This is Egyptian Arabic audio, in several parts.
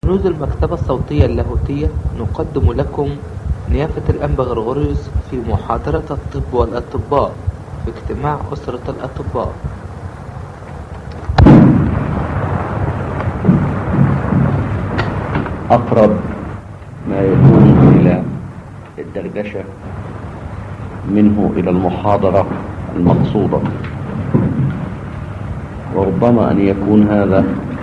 كنوز المكتبة الصوتية اللاهوتية نقدم لكم نيافة الأنبا غرغوريوس في محاضرة الطب والأطباء في اجتماع أسرة الأطباء أقرب ما يكون إلى الدردشة منه إلى المحاضرة المقصودة وربما أن يكون هذا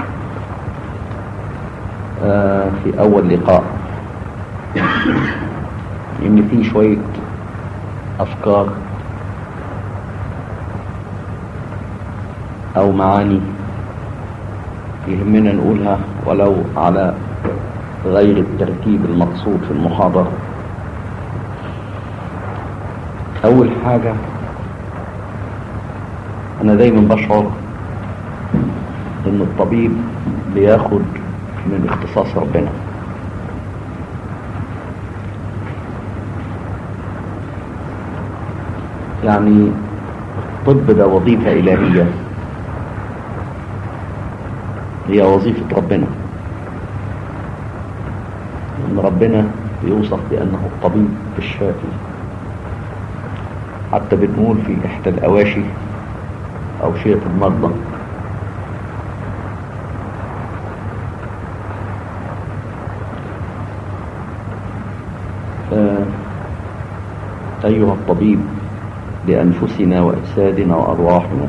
آه، في أول لقاء إن في شوية أفكار أو معاني يهمنا نقولها ولو على غير الترتيب المقصود في المحاضرة أول حاجة أنا دايما بشعر إن الطبيب بياخد من اختصاص ربنا يعني الطب ده وظيفة إلهية هي وظيفة ربنا ان ربنا يوصف بانه الطبيب الشافي حتى بنقول في احدى الاواشي او شيء المرضى آه، ايها الطبيب لانفسنا واجسادنا وارواحنا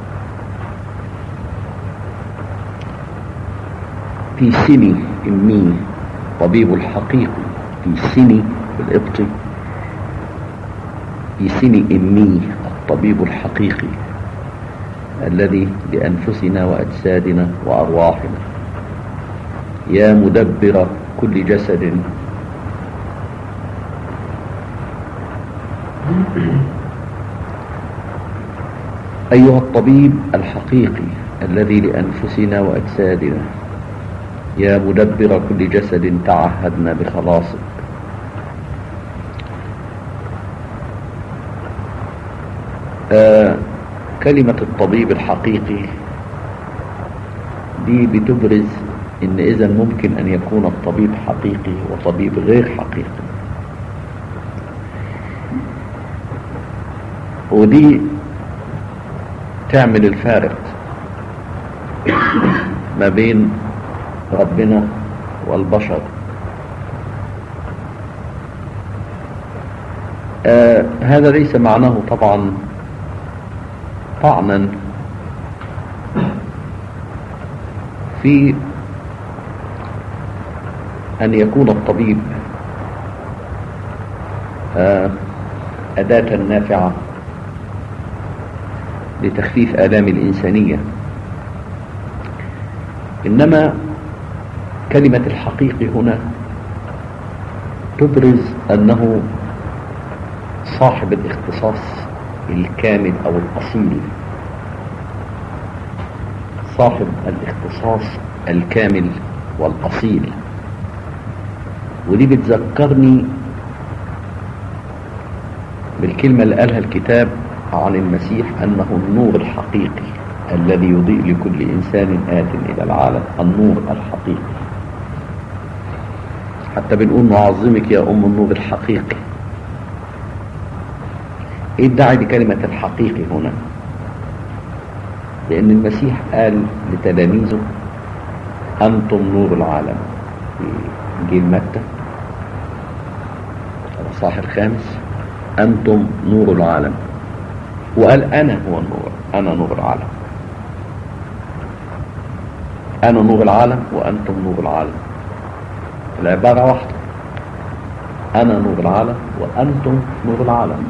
في سني امي الطبيب الحقيقي في سني الإبطي في سني إمي الطبيب الحقيقي الذي لأنفسنا وأجسادنا وأرواحنا يا مدبر كل جسد أيها الطبيب الحقيقي الذي لأنفسنا وأجسادنا يا مدبر كل جسد تعهدنا بخلاصك آه كلمة الطبيب الحقيقي دي بتبرز ان اذا ممكن ان يكون الطبيب حقيقي وطبيب غير حقيقي ودي تعمل الفارق ما بين ربنا والبشر آه هذا ليس معناه طبعا طعنا في أن يكون الطبيب آه أداة نافعة لتخفيف آلام الإنسانية إنما كلمة الحقيقي هنا تبرز أنه صاحب الاختصاص الكامل أو الأصيل صاحب الاختصاص الكامل والأصيل ودي بتذكرني بالكلمة اللي قالها الكتاب عن المسيح أنه النور الحقيقي الذي يضيء لكل إنسان آت إلى العالم النور الحقيقي حتى بنقول نعظمك يا أم النور الحقيقي ايه الداعي بكلمة الحقيقي هنا لأن المسيح قال لتلاميذه أنتم نور العالم في إنجيل متى الإصحاح الخامس أنتم نور العالم وقال أنا هو النور أنا نور العالم أنا نور العالم وأنتم نور العالم العبارة واحدة أنا نور العالم وأنتم نور العالم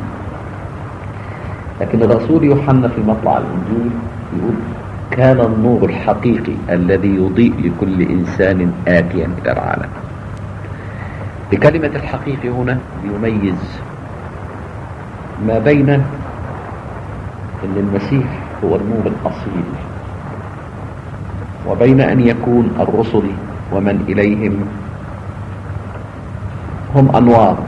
لكن الرسول يوحنا في مطلع الإنجيل يقول كان النور الحقيقي الذي يضيء لكل إنسان آتيا إلى العالم بكلمة الحقيقي هنا يميز ما بين أن المسيح هو النور الأصيل وبين أن يكون الرسل ومن إليهم هم أنوار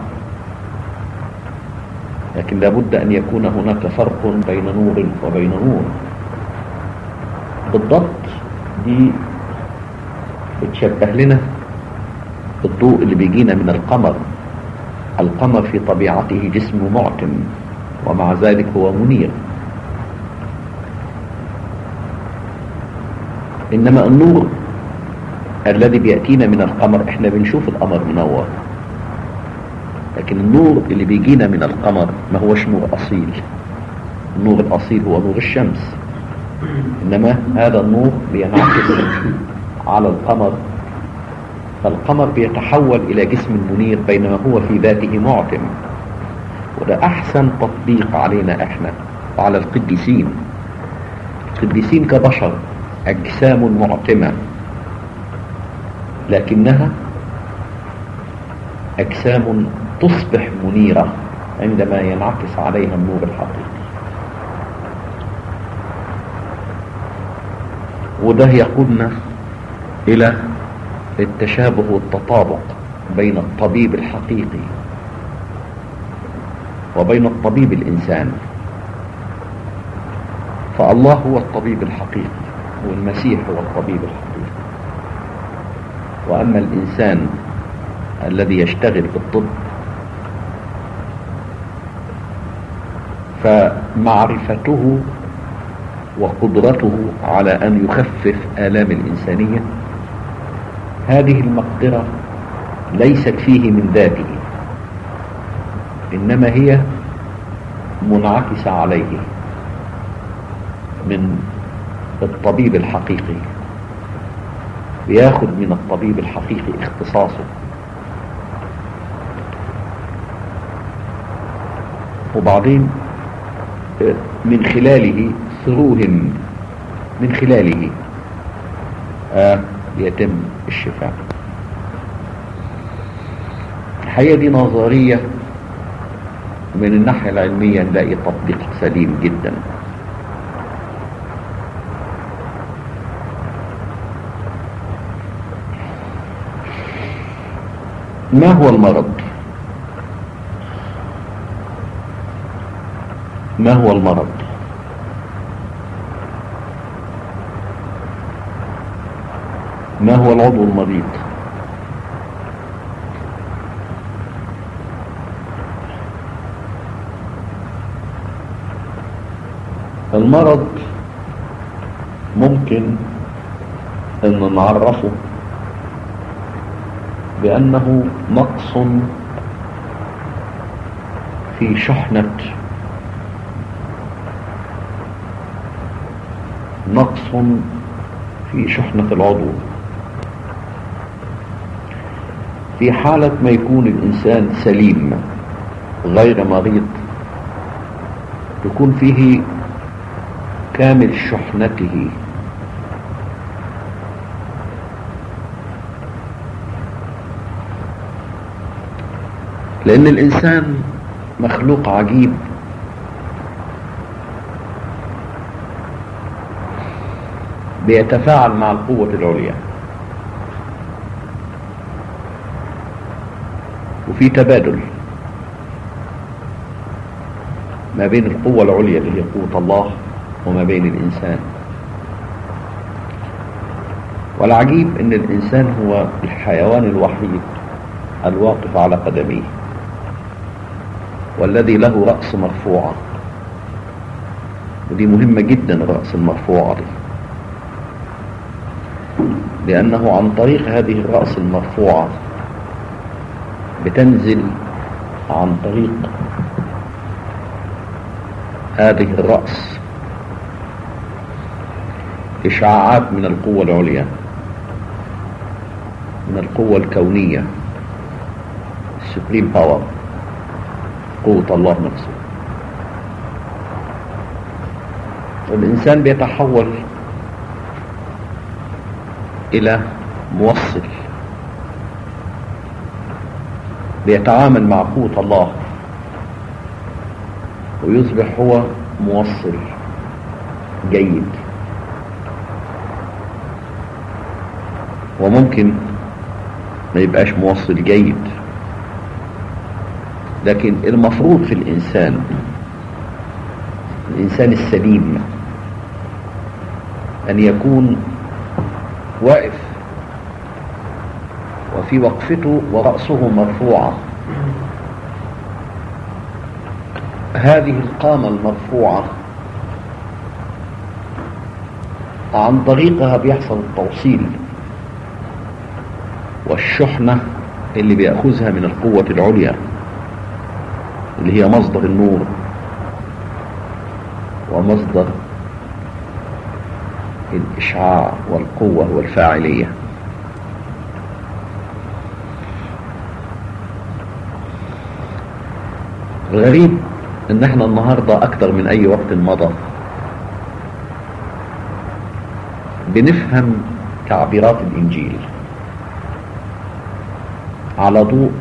لكن لابد أن يكون هناك فرق بين نور وبين نور بالضبط دي بتشبه لنا الضوء اللي بيجينا من القمر القمر في طبيعته جسم معتم ومع ذلك هو منير إنما النور الذي بيأتينا من القمر احنا بنشوف القمر منور لكن النور اللي بيجينا من القمر ما هوش نور أصيل النور الأصيل هو نور الشمس إنما هذا النور بينعكس على القمر فالقمر بيتحول إلى جسم منير بينما هو في ذاته معتم وده أحسن تطبيق علينا إحنا وعلى القديسين القديسين كبشر أجسام معتمة لكنها أجسام تصبح منيرة عندما ينعكس عليها النور الحقيقي وده يقودنا إلى التشابه والتطابق بين الطبيب الحقيقي وبين الطبيب الإنسان فالله هو الطبيب الحقيقي والمسيح هو الطبيب الحقيقي وأما الإنسان الذي يشتغل بالطب فمعرفته وقدرته على أن يخفف آلام الإنسانية هذه المقدرة ليست فيه من ذاته إنما هي منعكسة عليه من الطبيب الحقيقي بياخد من الطبيب الحقيقي اختصاصه وبعدين من خلاله ثروهم من خلاله آه يتم الشفاء الحقيقة دي نظرية من الناحية العلمية نلاقي تطبيق سليم جدا ما هو المرض ما هو المرض ما هو العضو المريض المرض ممكن ان نعرفه بانه نقص في شحنة نقص في شحنة العضو في حالة ما يكون الإنسان سليم غير مريض يكون فيه كامل شحنته لأن الإنسان مخلوق عجيب بيتفاعل مع القوة العليا وفي تبادل ما بين القوة العليا اللي هي قوة الله وما بين الإنسان والعجيب ان الإنسان هو الحيوان الوحيد الواقف على قدميه والذي له رأس مرفوعة ودي مهمة جدا الرأس المرفوعة دي لأنه عن طريق هذه الرأس المرفوعة بتنزل عن طريق هذه الرأس إشعاعات من القوة العليا من القوة الكونية السبريم باور قوة الله نفسه والإنسان بيتحول إلى موصل بيتعامل مع قوة الله ويصبح هو موصل جيد وممكن ما يبقاش موصل جيد لكن المفروض في الإنسان الإنسان السليم أن يكون واقف وفي وقفته ورأسه مرفوعة هذه القامة المرفوعة عن طريقها بيحصل التوصيل والشحنة اللي بيأخذها من القوة العليا اللي هي مصدر النور ومصدر الإشعاع والقوة والفاعلية الغريب ان احنا النهاردة اكتر من اي وقت مضى بنفهم تعبيرات الانجيل على ضوء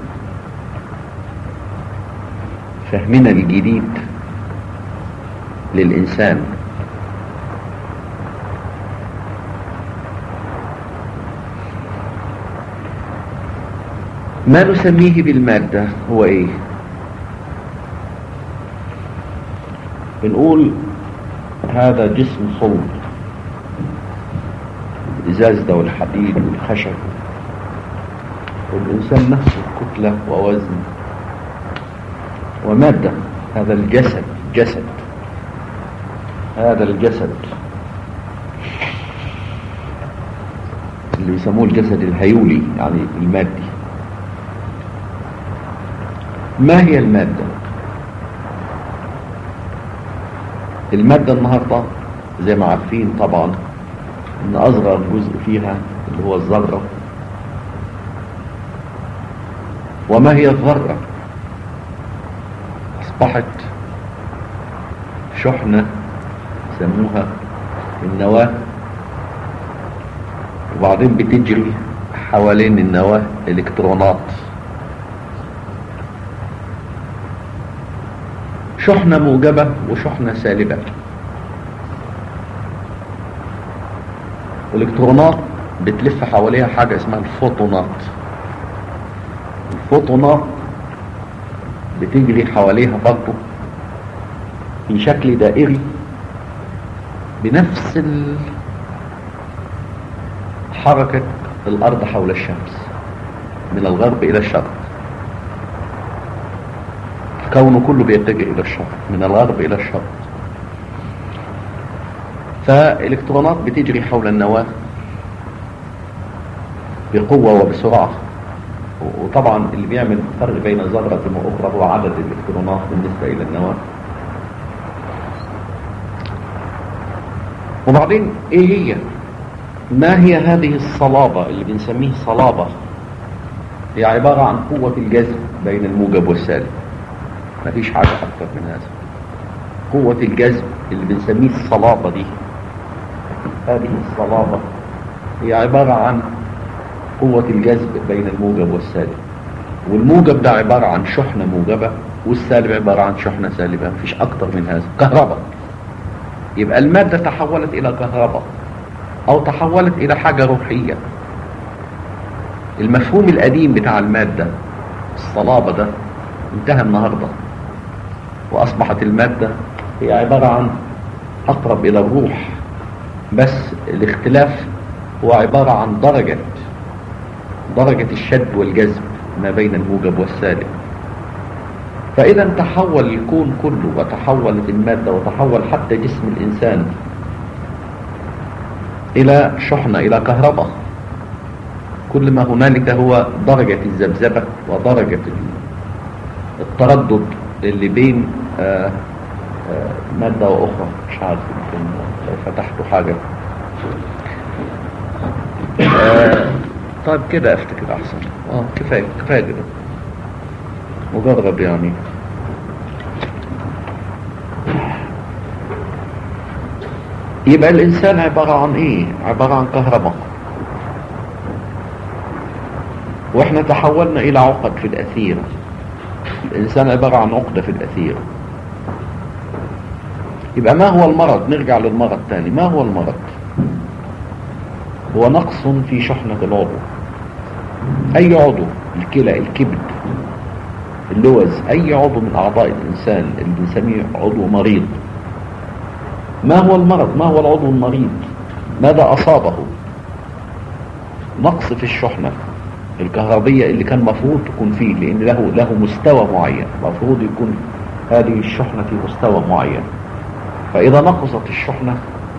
فهمنا الجديد للإنسان ما نسميه بالمادة هو ايه بنقول هذا جسم صلب الإزاز ده والحديد والخشب والإنسان نفسه كتلة ووزن ومادة هذا الجسد جسد هذا الجسد اللي يسموه الجسد الهيولي يعني المادي ما هي المادة المادة النهاردة زي ما عارفين طبعا ان اصغر جزء فيها اللي هو الذرة وما هي الذرة اصبحت شحنة يسموها النواة وبعدين بتجري حوالين النواة الكترونات شحنة موجبة وشحنة سالبة والالكترونات بتلف حواليها حاجة اسمها الفوتونات الفوتونات بتجري حواليها برضه في شكل دائري بنفس حركة الأرض حول الشمس من الغرب إلى الشرق الكون كله بيتجه إلى الشرق من الغرب إلى الشرق فالإلكترونات بتجري حول النواة بقوة وبسرعة وطبعا اللي بيعمل فرق بين ذرة وأخرى هو عدد الإلكترونات بالنسبة إلى النواة وبعدين إيه هي ما هي هذه الصلابة اللي بنسميه صلابة هي عبارة عن قوة الجذب بين الموجب والسالب ما فيش حاجة أكثر من هذا قوة الجذب اللي بنسميه الصلابة دي هذه الصلابة هي عبارة عن قوة الجذب بين الموجب والسالب والموجب ده عبارة عن شحنة موجبة والسالب عبارة عن شحنة سالبة مفيش أكتر من هذا كهرباء يبقى المادة تحولت إلى كهرباء أو تحولت إلى حاجة روحية المفهوم القديم بتاع المادة الصلابة ده انتهى النهاردة وأصبحت المادة هي عبارة عن أقرب إلى الروح بس الاختلاف هو عبارة عن درجة درجة الشد والجذب ما بين الموجب والسالب فإذا تحول الكون كله وتحولت المادة وتحول حتى جسم الإنسان إلى شحنة إلى كهرباء كل ما هنالك هو درجة الذبذبة ودرجة التردد اللي بين آآ آآ مادة وأخرى مش عارف يمكن لو فتحتوا حاجة طيب كده افتكر احسن اه كفاية كفاية كده مجرد يعني يبقى الانسان عبارة عن ايه عبارة عن كهرباء واحنا تحولنا الى عقد في الاثير الانسان عبارة عن عقدة في الاثير يبقى ما هو المرض نرجع للمرض تاني ما هو المرض هو نقص في شحنة العضو اي عضو الكلى الكبد اللوز اي عضو من اعضاء الانسان اللي بنسميه عضو مريض ما هو المرض ما هو العضو المريض ماذا اصابه نقص في الشحنة الكهربية اللي كان مفروض تكون فيه لان له له مستوى معين مفروض يكون هذه الشحنة في مستوى معين فاذا نقصت الشحنة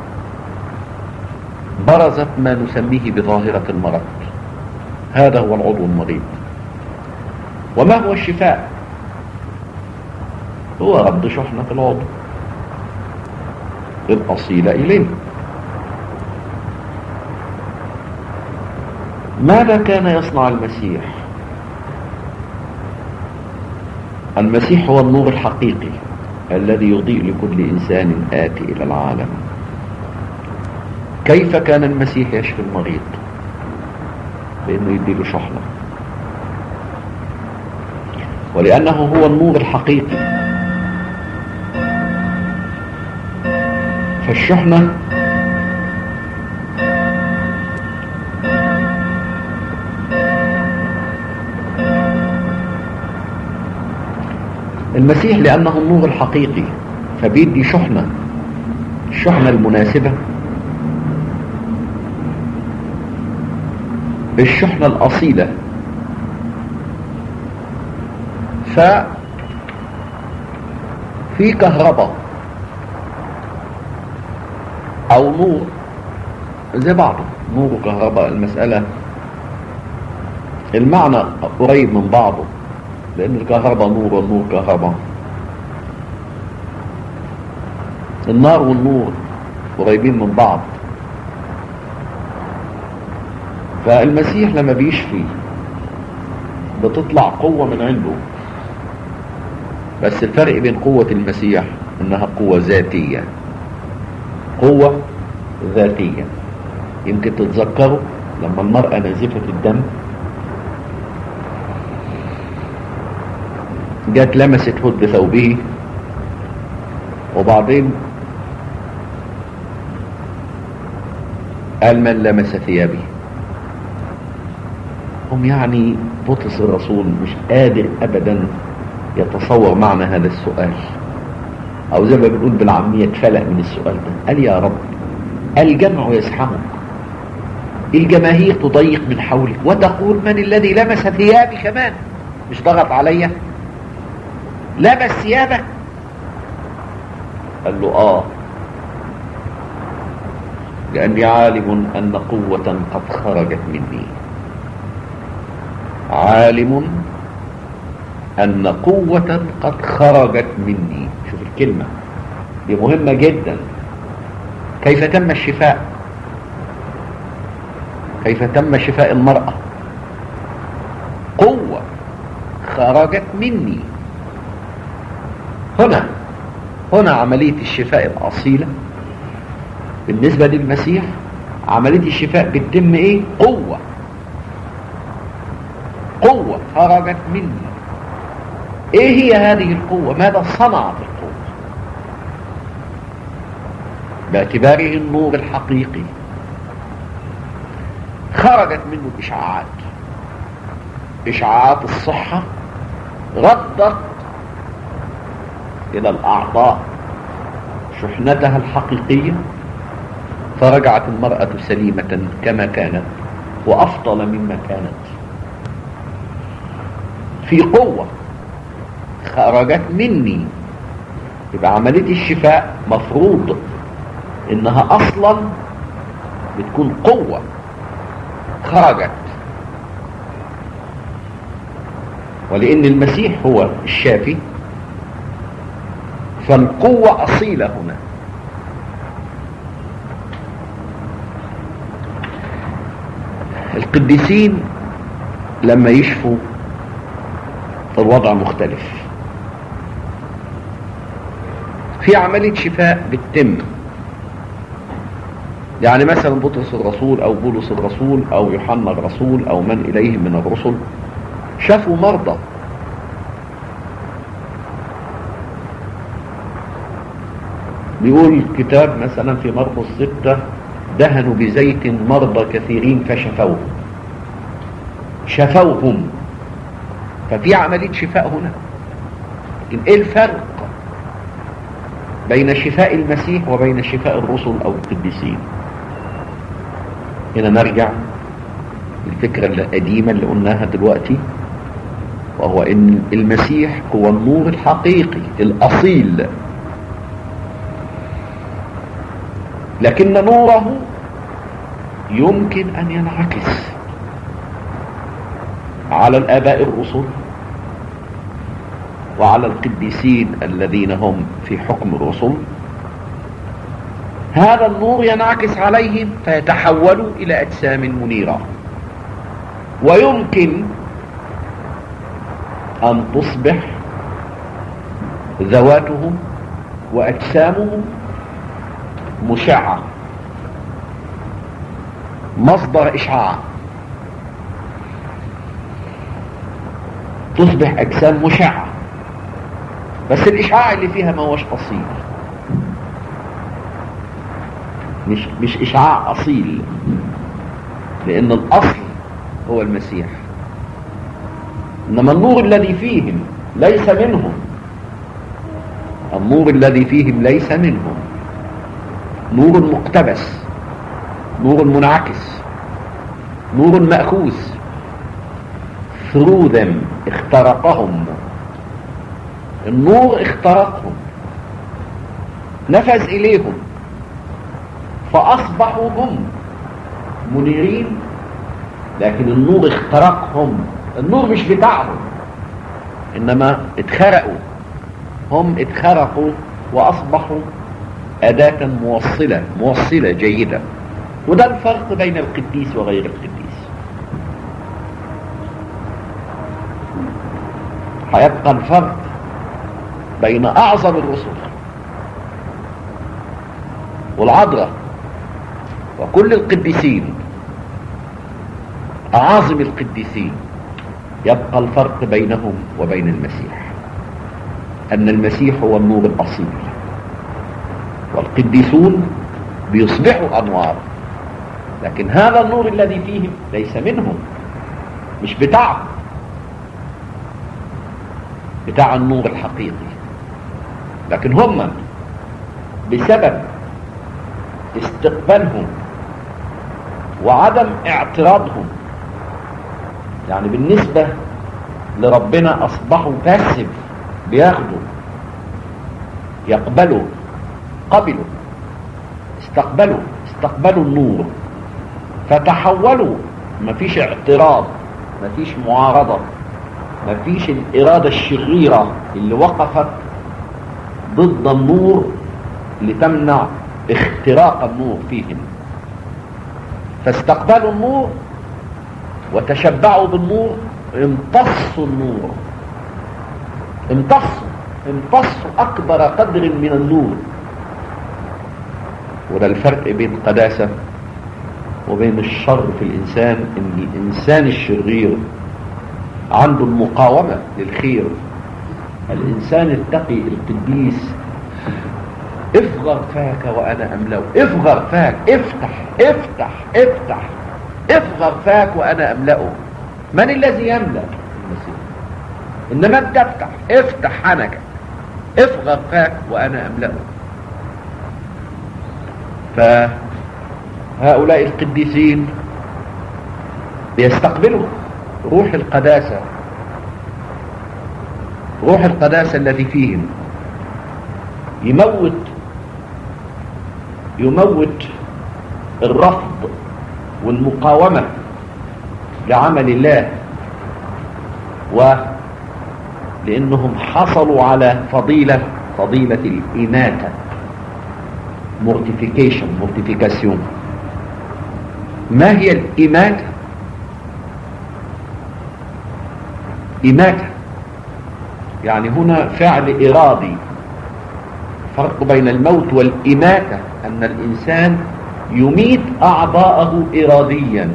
برزت ما نسميه بظاهرة المرض هذا هو العضو المريض وما هو الشفاء هو رد شحنة العضو الأصيلة إليه ماذا كان يصنع المسيح المسيح هو النور الحقيقي الذي يضيء لكل إنسان آتي إلى العالم كيف كان المسيح يشفي المريض بأنه يديله شحنة ولأنه هو النور الحقيقي فالشحنة المسيح لأنه النور الحقيقي فبيدي شحنة الشحنة المناسبة الشحنة الأصيلة ف في كهرباء او نور زي بعضه نور وكهرباء المسألة المعنى قريب من بعضه لان الكهرباء نور والنور كهرباء النار والنور قريبين من بعض فالمسيح لما بيشفي بتطلع قوة من عنده بس الفرق بين قوة المسيح انها قوة ذاتية قوة ذاتية يمكن تتذكروا لما المرأة نزفت الدم جت لمست هد بثوبه وبعدين قال من لمس ثيابي هم يعني بطس الرسول مش قادر ابدا يتصور معنى هذا السؤال او زي ما بنقول بالعامية اتفلق من السؤال ده قال يا رب الجمع يزحمك الجماهير تضيق من حولك وتقول من الذي لمس ثيابي كمان مش ضغط عليا لمس ثيابك قال له اه لاني عالم ان قوة قد خرجت مني عالم ان قوة قد خرجت مني شوف الكلمة دي مهمة جدا كيف تم الشفاء كيف تم شفاء المرأة قوة خرجت مني هنا هنا عملية الشفاء الأصيلة بالنسبة للمسيح عملية الشفاء بتتم ايه قوة قوة خرجت مني ايه هي هذه القوة ماذا صنعت القوة باعتباره النور الحقيقي خرجت منه الاشعاعات اشعاعات الصحة ردت الى الاعضاء شحنتها الحقيقية فرجعت المرأة سليمة كما كانت وافضل مما كانت في قوة خرجت مني يبقى عملية الشفاء مفروض انها اصلا بتكون قوة خرجت ولان المسيح هو الشافي فالقوة اصيلة هنا القديسين لما يشفوا الوضع مختلف في عملية شفاء بتتم يعني مثلا بطرس الرسول او بولس الرسول او يوحنا الرسول او من اليهم من الرسل شافوا مرضى بيقول الكتاب مثلا في مرقس ستة دهنوا بزيت مرضى كثيرين فشفوهم شفوهم ففي عملية شفاء هنا لكن ايه الفرق بين شفاء المسيح وبين شفاء الرسل او القديسين هنا نرجع الفكرة القديمة اللي قلناها دلوقتي وهو ان المسيح هو النور الحقيقي الاصيل لكن نوره يمكن ان ينعكس على الاباء الرسل وعلى القديسين الذين هم في حكم الرسل هذا النور ينعكس عليهم فيتحولوا الى اجسام منيره ويمكن ان تصبح ذواتهم واجسامهم مشعه مصدر اشعاع تصبح اجسام مشعه بس الاشعاع اللي فيها ما هوش اصيل مش مش اشعاع اصيل لان الاصل هو المسيح انما النور الذي فيهم ليس منهم النور الذي فيهم ليس منهم نور مقتبس نور منعكس نور مأخوذ through them اخترقهم النور اخترقهم نفذ إليهم فأصبحوا هم منيرين لكن النور اخترقهم النور مش بتاعهم إنما اتخرقوا هم اتخرقوا وأصبحوا أداة موصلة موصلة جيدة وده الفرق بين القديس وغير القديس هيبقى الفرق بين أعظم الرسل والعذراء وكل القديسين أعاظم القديسين يبقى الفرق بينهم وبين المسيح أن المسيح هو النور الأصيل والقديسون بيصبحوا أنوار لكن هذا النور الذي فيهم ليس منهم مش بتاعهم بتاع النور الحقيقي لكن هم بسبب استقبالهم وعدم اعتراضهم يعني بالنسبة لربنا أصبحوا باسف بياخدوا يقبلوا قبلوا استقبلوا استقبلوا النور فتحولوا مفيش اعتراض مفيش معارضة مفيش الإرادة الشريرة اللي وقفت ضد النور لتمنع اختراق النور فيهم فاستقبلوا النور وتشبعوا بالنور امتصوا النور امتصوا امتصوا اكبر قدر من النور وده الفرق بين القداسة وبين الشر في الانسان ان الانسان الشرير عنده المقاومة للخير الانسان التقي القديس افغر فاك وانا املأه افغر فاك افتح افتح افتح افغر فاك وانا املأه من الذي يملأ المسيح انما انت افتح افتح حنكك افغر فاك وانا املأه فهؤلاء القديسين بيستقبلوا روح القداسة روح القداسة الذي فيهم يموت يموت الرفض والمقاومة لعمل الله ولأنهم حصلوا على فضيلة فضيلة الإماتة mortification mortification ما هي الإماتة إماتة يعني هنا فعل إرادي فرق بين الموت والإماتة أن الإنسان يميت أعضاءه إراديا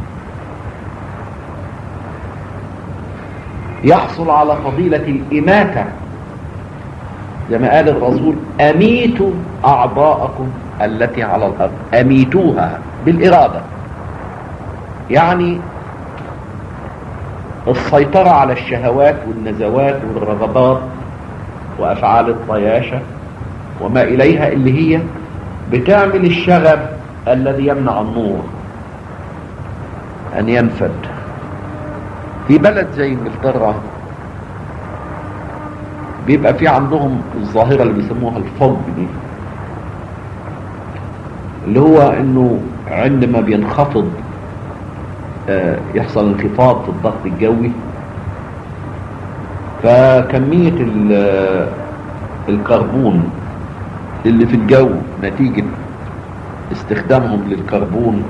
يحصل على فضيلة الإماتة كما قال الرسول أميتوا أعضاءكم التي على الأرض أميتوها بالإرادة يعني السيطرة على الشهوات والنزوات والرغبات وأفعال الطياشة وما إليها اللي هي بتعمل الشغب الذي يمنع النور أن ينفد في بلد زي انجلترا بيبقى في عندهم الظاهرة اللي بيسموها الفوج دي اللي هو انه عندما بينخفض آه، يحصل انخفاض في الضغط الجوي فكمية ال- الكربون اللي في الجو نتيجة استخدامهم للكربون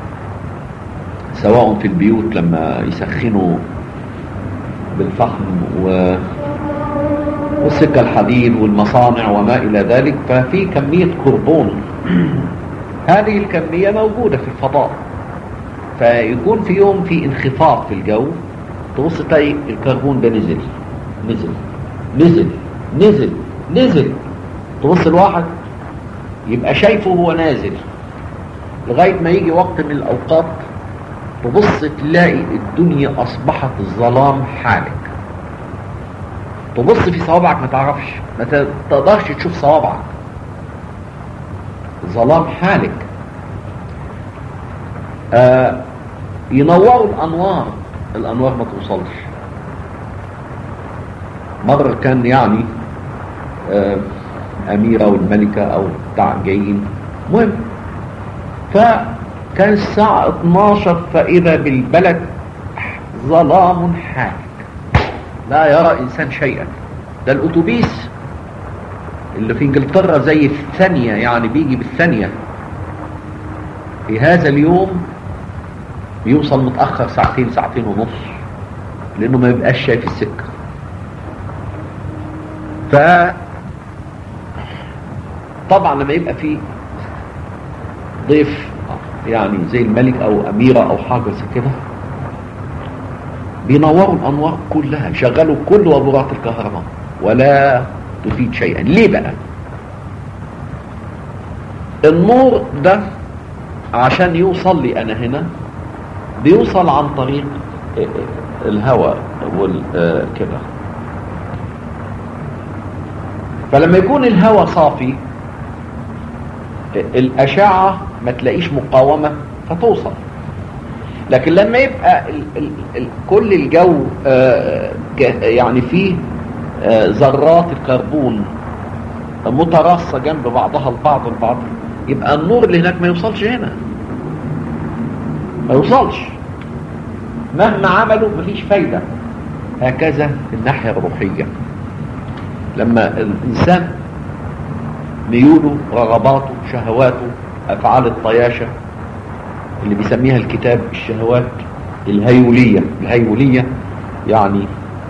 سواء في البيوت لما يسخنوا بالفحم و والسكة الحديد والمصانع وما إلى ذلك ففي كمية كربون هذه الكمية موجودة في الفضاء فيكون في يوم في انخفاض في الجو تبص تلاقي الكربون ده نزل نزل نزل نزل نزل تبص الواحد يبقى شايفه هو نازل لغاية ما يجي وقت من الأوقات تبص تلاقي الدنيا أصبحت ظلام حالك تبص في صوابعك ما تعرفش ما تقدرش تشوف صوابعك ظلام حالك آه ينوروا الأنوار الأنوار ما توصلش مرة كان يعني آه أميرة والملكة أو بتاع جايين مهم فكان الساعة 12 فإذا بالبلد ظلام حالك لا يرى إنسان شيئا ده الأتوبيس اللي في انجلترا زي الثانية يعني بيجي بالثانية في هذا اليوم بيوصل متأخر ساعتين ساعتين ونص لأنه ما يبقاش شايف السكة ف طبعا لما يبقى في ضيف يعني زي الملك او اميرة او حاجة زي كده بينوروا الانوار كلها يشغلوا كل وابورات الكهرباء ولا تفيد شيئا ليه بقى النور ده عشان يوصل لي انا هنا بيوصل عن طريق الهواء والكده فلما يكون الهواء صافي الأشعة ما تلاقيش مقاومة فتوصل لكن لما يبقى ال ال ال كل الجو آه يعني فيه آه ذرات الكربون متراصة جنب بعضها البعض البعض يبقى النور اللي هناك ما يوصلش هنا ما يوصلش مهما عملوا مفيش فايدة هكذا في الناحية الروحية لما الإنسان ميوله رغباته شهواته أفعال الطياشة اللي بيسميها الكتاب الشهوات الهيولية الهيولية يعني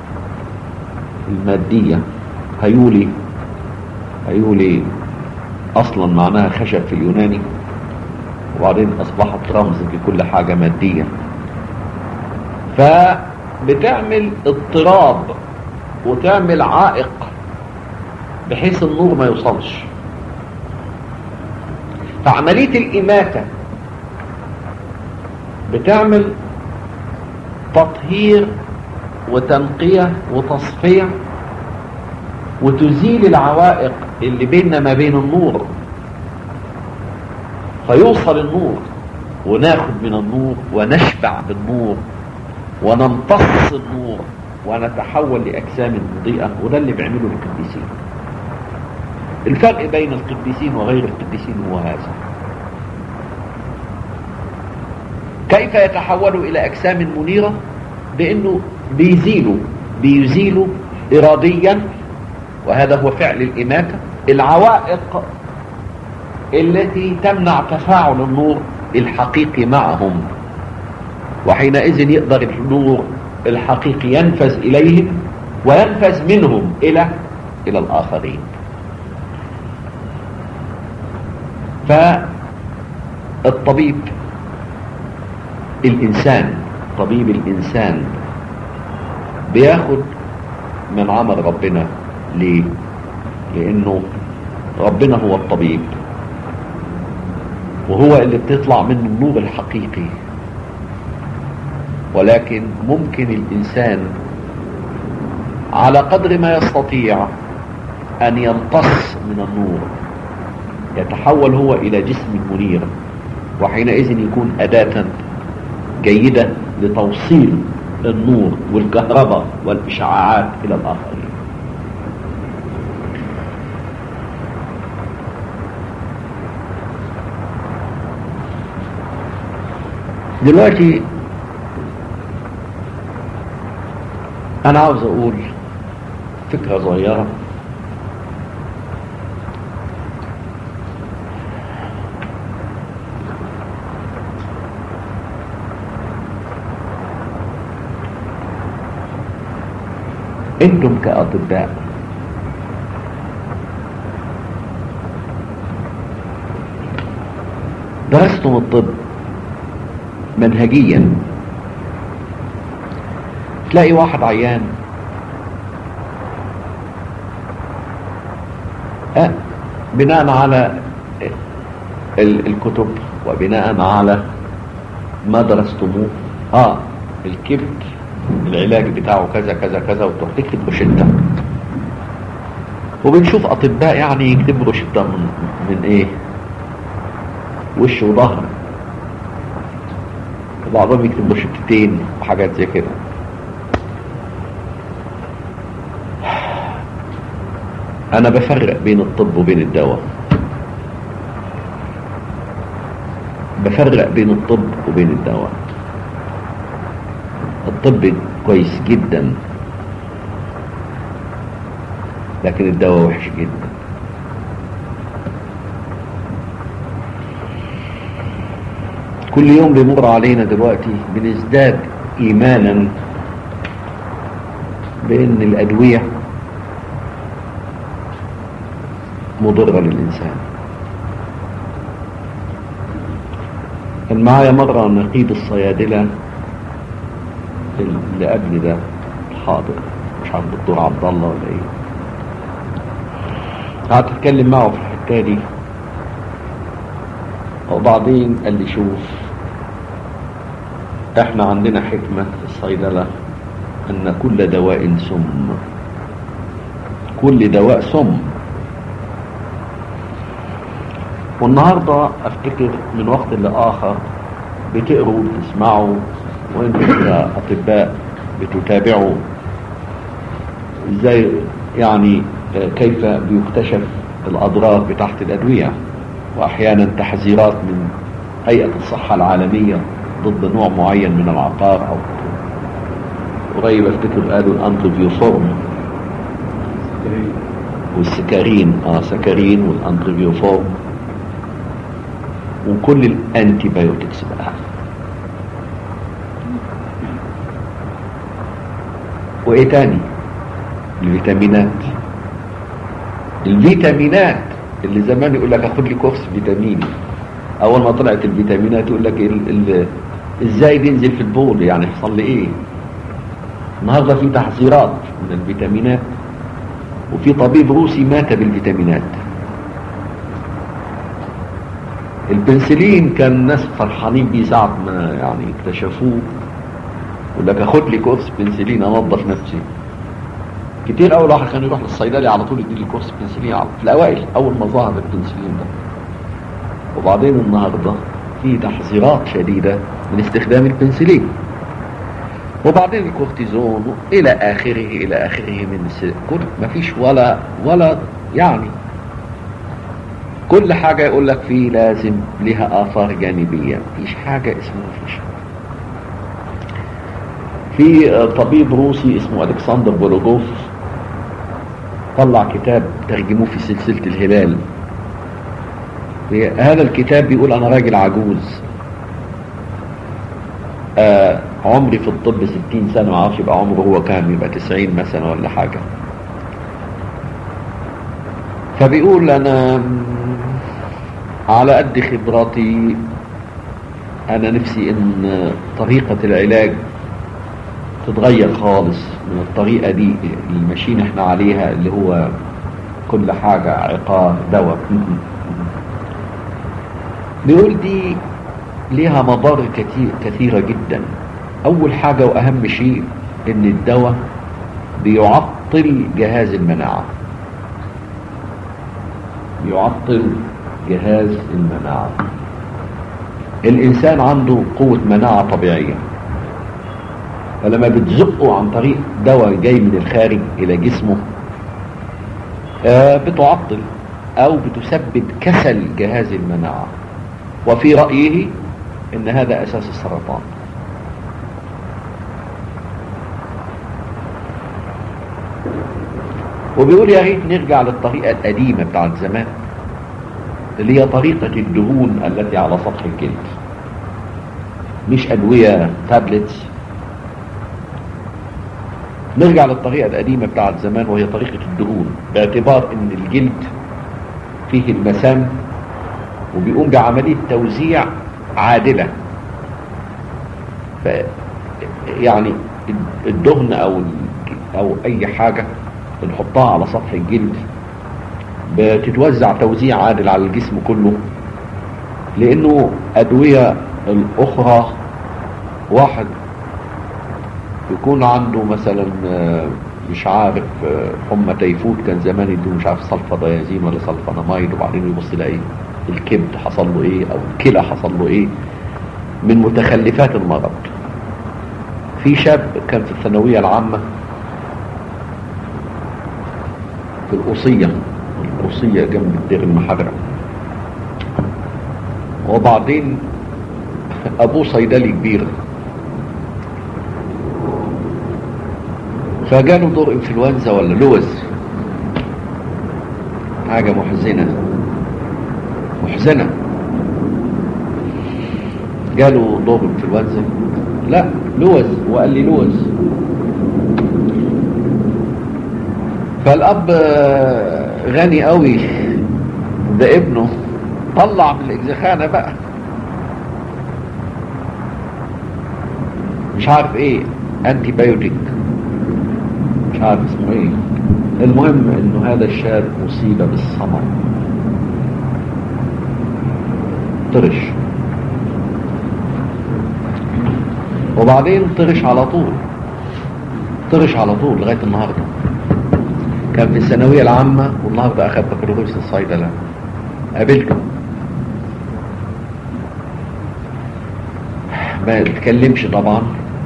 المادية هيولي هيولي أصلا معناها خشب في اليوناني وبعدين أصبحت رمز لكل حاجة مادية فبتعمل اضطراب وتعمل عائق بحيث النور ما يوصلش فعملية الإماتة بتعمل تطهير وتنقية وتصفية وتزيل العوائق اللي بيننا ما بين النور فيوصل النور وناخد من النور ونشبع بالنور ونمتص النور ونتحول لأجسام مضيئة وده اللي بيعمله القديسين الفرق بين القديسين وغير القديسين هو هذا كيف يتحولوا إلى أجسام منيرة بأنه بيزيلوا بيزيلوا إراديا وهذا هو فعل الإماتة العوائق التي تمنع تفاعل النور الحقيقي معهم وحينئذ يقدر النور الحقيقي ينفذ إليهم وينفذ منهم إلى إلى الآخرين فالطبيب الإنسان طبيب الإنسان بياخد من عمل ربنا ليه لأنه ربنا هو الطبيب وهو اللي بتطلع منه النور الحقيقي ولكن ممكن الإنسان على قدر ما يستطيع أن يمتص من النور يتحول هو إلى جسم منير وحينئذ يكون أداة جيدة لتوصيل النور والكهرباء والإشعاعات إلى الآخرين دلوقتي أنا عاوز أقول فكرة صغيرة انتم كأطباء درستم الطب منهجيا تلاقي واحد عيان أه بناء على ال- الكتب وبناء على ما درستموه اه الكبد العلاج بتاعه كذا كذا كذا وتروح تكتب روشته وبنشوف اطباء يعني يكتبوا روشته من من ايه وش وظهر وبعضهم يكتب روشتتين وحاجات زي كده انا بفرق بين الطب وبين الدواء بفرق بين الطب وبين الدواء الطب كويس جدا لكن الدواء وحش جدا كل يوم بيمر علينا دلوقتي بنزداد ايمانا بان الادويه مضره للانسان كان معايا مره نقيب الصيادله اللي قبل ده الحاضر مش عارف الدكتور عبد الله ولا ايه قعدت اتكلم معه في الحكايه دي وبعدين قال لي شوف احنا عندنا حكمة في الصيدلة ان كل دواء سم كل دواء سم والنهاردة افتكر من وقت لآخر بتقروا وبتسمعوا وانتم كأطباء بتتابعوا ازاي يعني كيف بيكتشف الاضرار بتاعت الادوية واحيانا تحذيرات من هيئة الصحة العالمية ضد نوع معين من العقار او قريب افتكر قالوا الانترفيوفورم والسكرين اه سكرين والانترفيوفورم وكل الانتي بايوتكس بقى وايه تاني الفيتامينات الفيتامينات اللي زمان يقول لك اخد لي كورس فيتاميني اول ما طلعت الفيتامينات يقول لك ال ال ازاي بينزل في البول يعني يحصل لي ايه النهارده في تحذيرات من الفيتامينات وفي طبيب روسي مات بالفيتامينات البنسلين كان الناس فرحانين بيه ساعة ما يعني اكتشفوه يقول لك اخد لي كورس بنسلين انظف نفسي كتير اول واحد كان يروح للصيدلي على طول يدي لي كورس بنسلين في الاوائل اول ما ظهر البنسلين ده وبعدين النهارده في تحذيرات شديده من استخدام البنسلين وبعدين الكورتيزون الى اخره الى اخره من الس... كل ما فيش ولا ولا يعني كل حاجة يقول لك فيه لازم لها آثار جانبية مفيش حاجة اسمها مفيش في طبيب روسي اسمه ألكسندر بولوجوف طلع كتاب ترجموه في سلسلة الهلال هذا الكتاب بيقول أنا راجل عجوز آه عمري في الطب ستين سنة ما اعرفش يبقى عمره هو كام يبقى تسعين مثلا ولا حاجة فبيقول أنا على قد خبراتي أنا نفسي إن طريقة العلاج تتغير خالص من الطريقة دي اللي ماشيين احنا عليها اللي هو كل حاجة عقار دواء بيقول دي ليها مضار كتير كثيرة جدا أول حاجة وأهم شيء إن الدواء بيعطل جهاز المناعة بيعطل جهاز المناعة الانسان عنده قوة مناعة طبيعية فلما بتزقه عن طريق دواء جاي من الخارج الى جسمه آه، بتعطل او بتسبب كسل جهاز المناعة وفي رأيه ان هذا اساس السرطان وبيقول يا ريت نرجع للطريقة القديمة بتاعت زمان اللي هي طريقة الدهون التي على سطح الجلد مش أدوية تابلتس نرجع للطريقة القديمة بتاعت زمان وهي طريقة الدهون باعتبار ان الجلد فيه المسام وبيقوم بعملية توزيع عادلة ف يعني الدهن او او اي حاجة بنحطها على سطح الجلد بتتوزع توزيع عادل على الجسم كله لانه ادوية الاخرى واحد يكون عنده مثلا آه، مش عارف آه، حمى تيفود كان زمان يدوه مش عارف صلفة ديازين ولا صلفة نمايد وبعدين يبص يلاقي الكبد حصل له ايه او الكلى حصل له ايه من متخلفات المرض في شاب كان في الثانوية العامة في القصية القصية جنب الدير المحرم وبعدين ابوه صيدلي كبير فجاله دور انفلونزا ولا لوز حاجة محزنة محزنة جاله دور انفلونزا لا لوز وقال لي لوز فالاب آه، غني قوي ده ابنه طلع من الاجزخانة بقى مش عارف ايه انتي بايوتيك مش عارف اسمه ايه المهم انه هذا الشاب اصيب بالصمم طرش وبعدين طرش على طول طرش على طول لغاية النهاردة كان في الثانوية العامة والنهاردة أخذ بكالوريوس الصيدلة قابلته ما بيتكلمش طبعا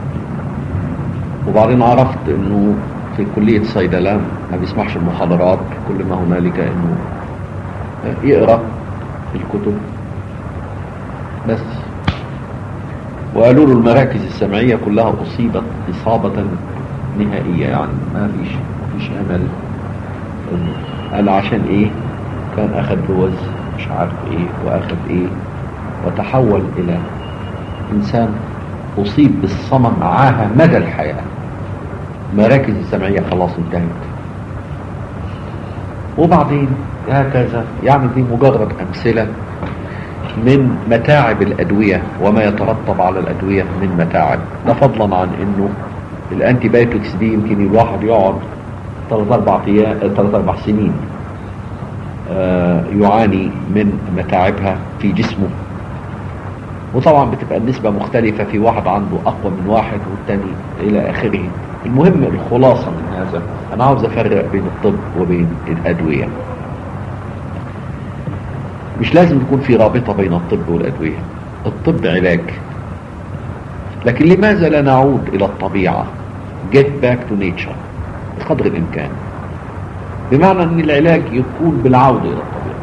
وبعدين عرفت انه في كلية صيدلة ما بيسمعش المحاضرات كل ما هنالك انه يقرأ الكتب بس وقالوا له المراكز السمعية كلها أصيبت إصابة نهائية يعني ما فيش ما فيش أمل قال عشان إيه كان أخذ لوز مش عارف إيه وأخذ إيه وتحول إلى إنسان أصيب بالصمم معاها مدى الحياة مراكز السمعية خلاص انتهت وبعدين هكذا يعني دي مجرد أمثلة من متاعب الأدوية وما يترتب على الأدوية من متاعب ده فضلا عن انه الانتي بايوتكس دي يمكن الواحد يقعد 3 4 ايام 3 4 سنين آه، يعاني من متاعبها في جسمه وطبعا بتبقى النسبة مختلفة في واحد عنده أقوى من واحد والتاني إلى آخره المهم الخلاصة من هذا أنا عاوز أفرق بين الطب وبين الأدوية مش لازم يكون في رابطة بين الطب والأدوية الطب علاج لكن لماذا لا نعود إلى الطبيعة get back to nature بقدر الإمكان بمعنى أن العلاج يكون بالعودة إلى الطبيعة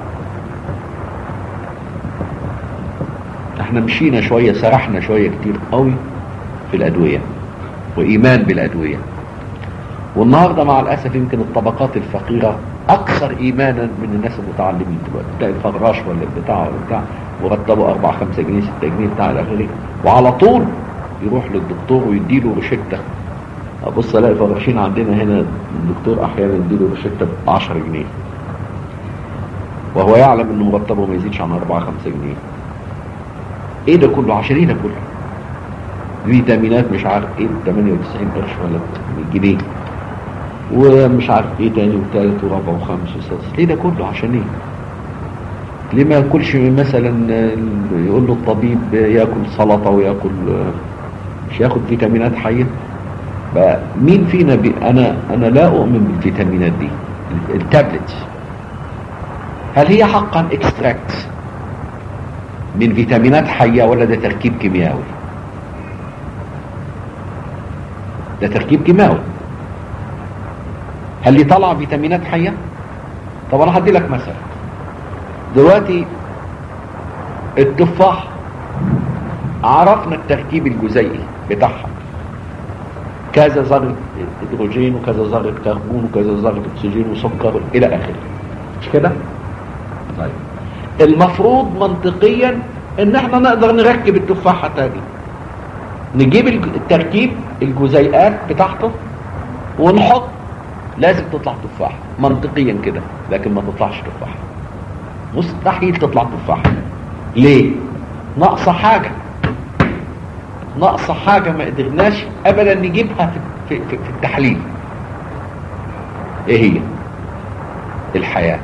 احنا مشينا شوية سرحنا شوية كتير قوي في الأدوية وإيمان بالأدوية والنهاردة مع الأسف يمكن الطبقات الفقيرة أكثر إيمانا من الناس المتعلمين دلوقتي تلاقي الفراش ولا البتاع ولا بتاع مرتبه 4 5 جنيه 6 جنيه بتاع الآخرين وعلى طول يروح للدكتور ويديله روشتة أبص ألاقي فراشين عندنا هنا الدكتور أحيانا يديله روشتة ب 10 جنيه وهو يعلم إنه مرتبه ما يزيدش عن 4 5 جنيه إيه ده كله عشان إيه ده كله فيتامينات مش عارف ايه 98 قرش ولا جنيه ومش عارف ايه تاني وتالت ورابع وخامس وسادس ليه ده كله عشان ايه ليه ما ياكلش مثلا يقول له الطبيب ياكل سلطه وياكل مش ياخد فيتامينات حيه بقى مين فينا بي انا انا لا اؤمن بالفيتامينات دي التابلت هل هي حقا اكستراكت من فيتامينات حية ولا ده تركيب كيميائي ده تركيب كيماوي هل لي طلع فيتامينات حية طب انا هدي لك مثلا دلوقتي التفاح عرفنا التركيب الجزيئي بتاعها كذا ذرة هيدروجين وكذا ذرة كربون وكذا ذرة اكسجين وسكر الى اخره مش كده طيب المفروض منطقيا ان احنا نقدر نركب التفاحة تاني نجيب التركيب الجزيئات بتاعته ونحط لازم تطلع تفاحة منطقيا كده لكن ما تطلعش تفاحة مستحيل تطلع تفاحة ليه ناقصة حاجة ناقصة حاجة ما قدرناش ابدا نجيبها في, في, في التحليل ايه هي الحياة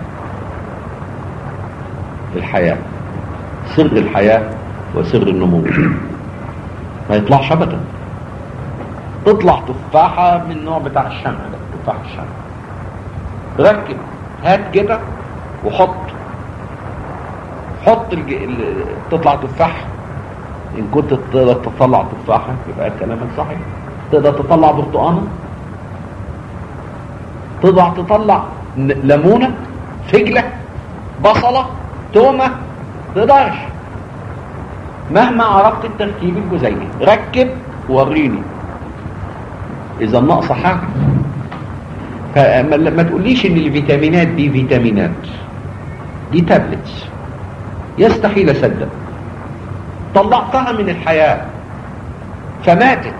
الحياة سر الحياة وسر النمو ما يطلعش ابدا تطلع تفاحة من النوع بتاع الشمع ده تفاح الشمع ركب هات كده وحط حط الج... ال... تطلع تفاحة ان كنت تقدر تطلع تفاحة يبقى كلامك صحيح تقدر تطلع برتقانة تقدر تطلع ليمونة فجلة بصلة تومة تقدرش مهما عرفت التركيب الجزيئي ركب وريني اذا ناقصه حاجه فما تقوليش ان الفيتامينات دي فيتامينات دي تابلتس يستحيل اصدق طلعتها من الحياه فماتت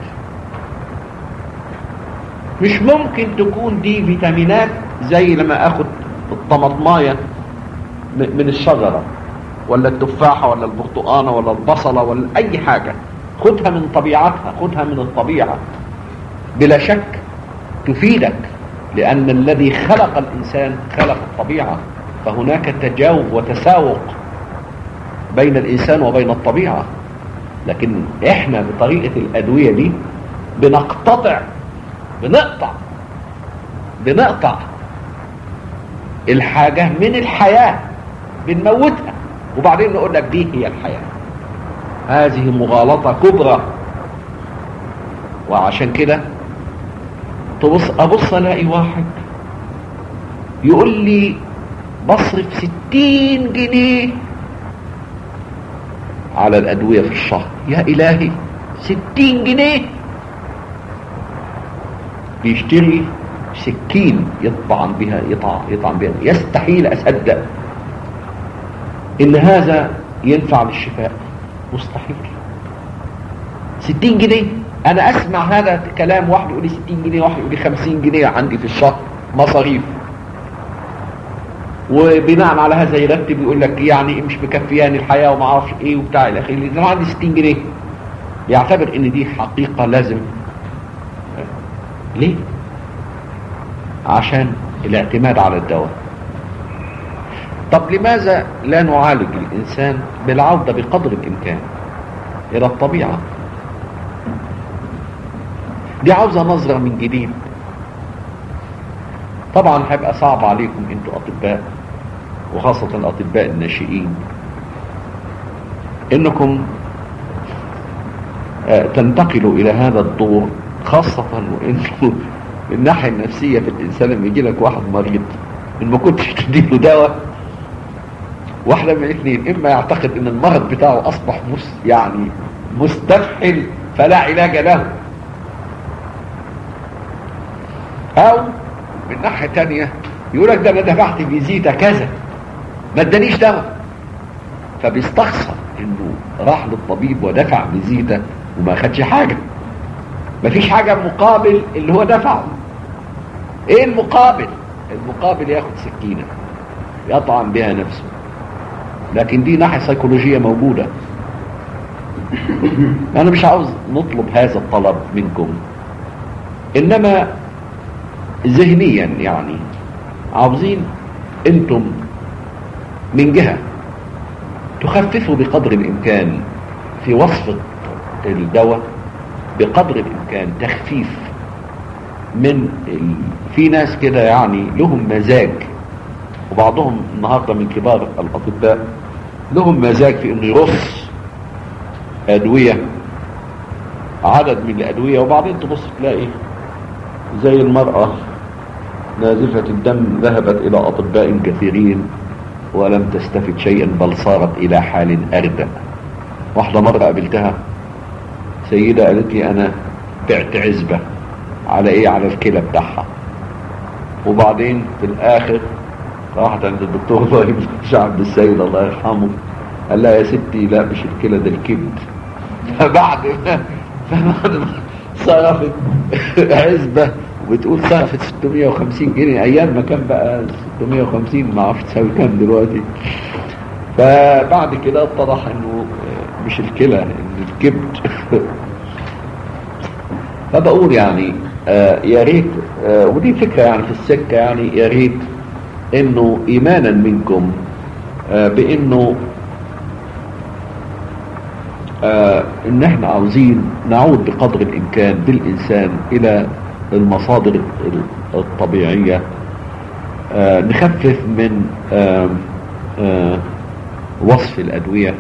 مش ممكن تكون دي فيتامينات زي لما اخد الطماطمايه من الشجره ولا التفاحة ولا البرتقانة ولا البصلة ولا أي حاجة خدها من طبيعتها خدها من الطبيعة بلا شك تفيدك لأن الذي خلق الإنسان خلق الطبيعة فهناك تجاوب وتساوق بين الإنسان وبين الطبيعة لكن إحنا بطريقة الأدوية دي بنقتطع بنقطع بنقطع الحاجة من الحياة بنموتها وبعدين نقول لك دي هي الحياة هذه مغالطة كبرى وعشان كده تبص أبص ألاقي واحد يقول لي بصرف ستين جنيه على الأدوية في الشهر يا إلهي ستين جنيه بيشتري سكين يطعن بها يطعن, يطعن بها يستحيل أصدق ان هذا ينفع للشفاء مستحيل ستين جنيه انا اسمع هذا كلام واحد يقول لي ستين جنيه واحد يقول لي خمسين جنيه عندي في الشهر مصاريف وبناء على هذا يرتب يقول لك يعني مش مكفياني الحياة وما اعرفش ايه وبتاع الى اخره اذا عندي 60 جنيه يعتبر ان دي حقيقة لازم ليه عشان الاعتماد على الدواء طب لماذا لا نعالج الإنسان بالعودة بقدر الإمكان إلى الطبيعة دي عاوزة نظرة من جديد طبعا هيبقى صعب عليكم انتوا أطباء وخاصة الأطباء الناشئين انكم تنتقلوا إلى هذا الدور خاصة وانتوا من الناحية النفسية في الإنسان لما يجي لك واحد مريض إن ما كنتش تديله دواء واحدة من الاثنين اما يعتقد ان المرض بتاعه اصبح مس يعني مستفحل فلا علاج له او من ناحية تانية يقول لك ده انا دفعت فيزيتا كذا ما ادانيش دواء فبيستخسر انه راح للطبيب ودفع فيزيتا وما خدش حاجة مفيش حاجة مقابل اللي هو دفعه ايه المقابل المقابل ياخد سكينة يطعن بها نفسه لكن دي ناحية سيكولوجية موجودة انا مش عاوز نطلب هذا الطلب منكم انما ذهنيا يعني عاوزين انتم من جهة تخففوا بقدر الامكان في وصفة الدواء بقدر الامكان تخفيف من ال... في ناس كده يعني لهم مزاج وبعضهم النهاردة من كبار الأطباء لهم مزاج في انه يرص ادوية عدد من الادوية وبعدين تبص تلاقي زي المرأة نازفة الدم ذهبت الى اطباء كثيرين ولم تستفد شيئا بل صارت الى حال اردأ واحدة مرة قابلتها سيدة قالت لي انا بعت عزبة على ايه على الكلى بتاعها وبعدين في الاخر راحت عند الدكتور ابراهيم شعب السيد الله يرحمه قال لها يا ستي لا مش الكلى ده الكبد فبعد ما فبعد ما صرفت عزبة وبتقول صرفت 650 جنيه ايام ما كان بقى 650 ما اعرفش تساوي كام دلوقتي فبعد كده اتضح انه مش الكلى ان الكبد فبقول يعني آه يا ريت آه ودي فكرة يعني في السكة يعني يا ريت انه ايمانا منكم آه بانه آه ان احنا عاوزين نعود بقدر الامكان بالانسان الى المصادر الطبيعية آه نخفف من آه آه وصف الادوية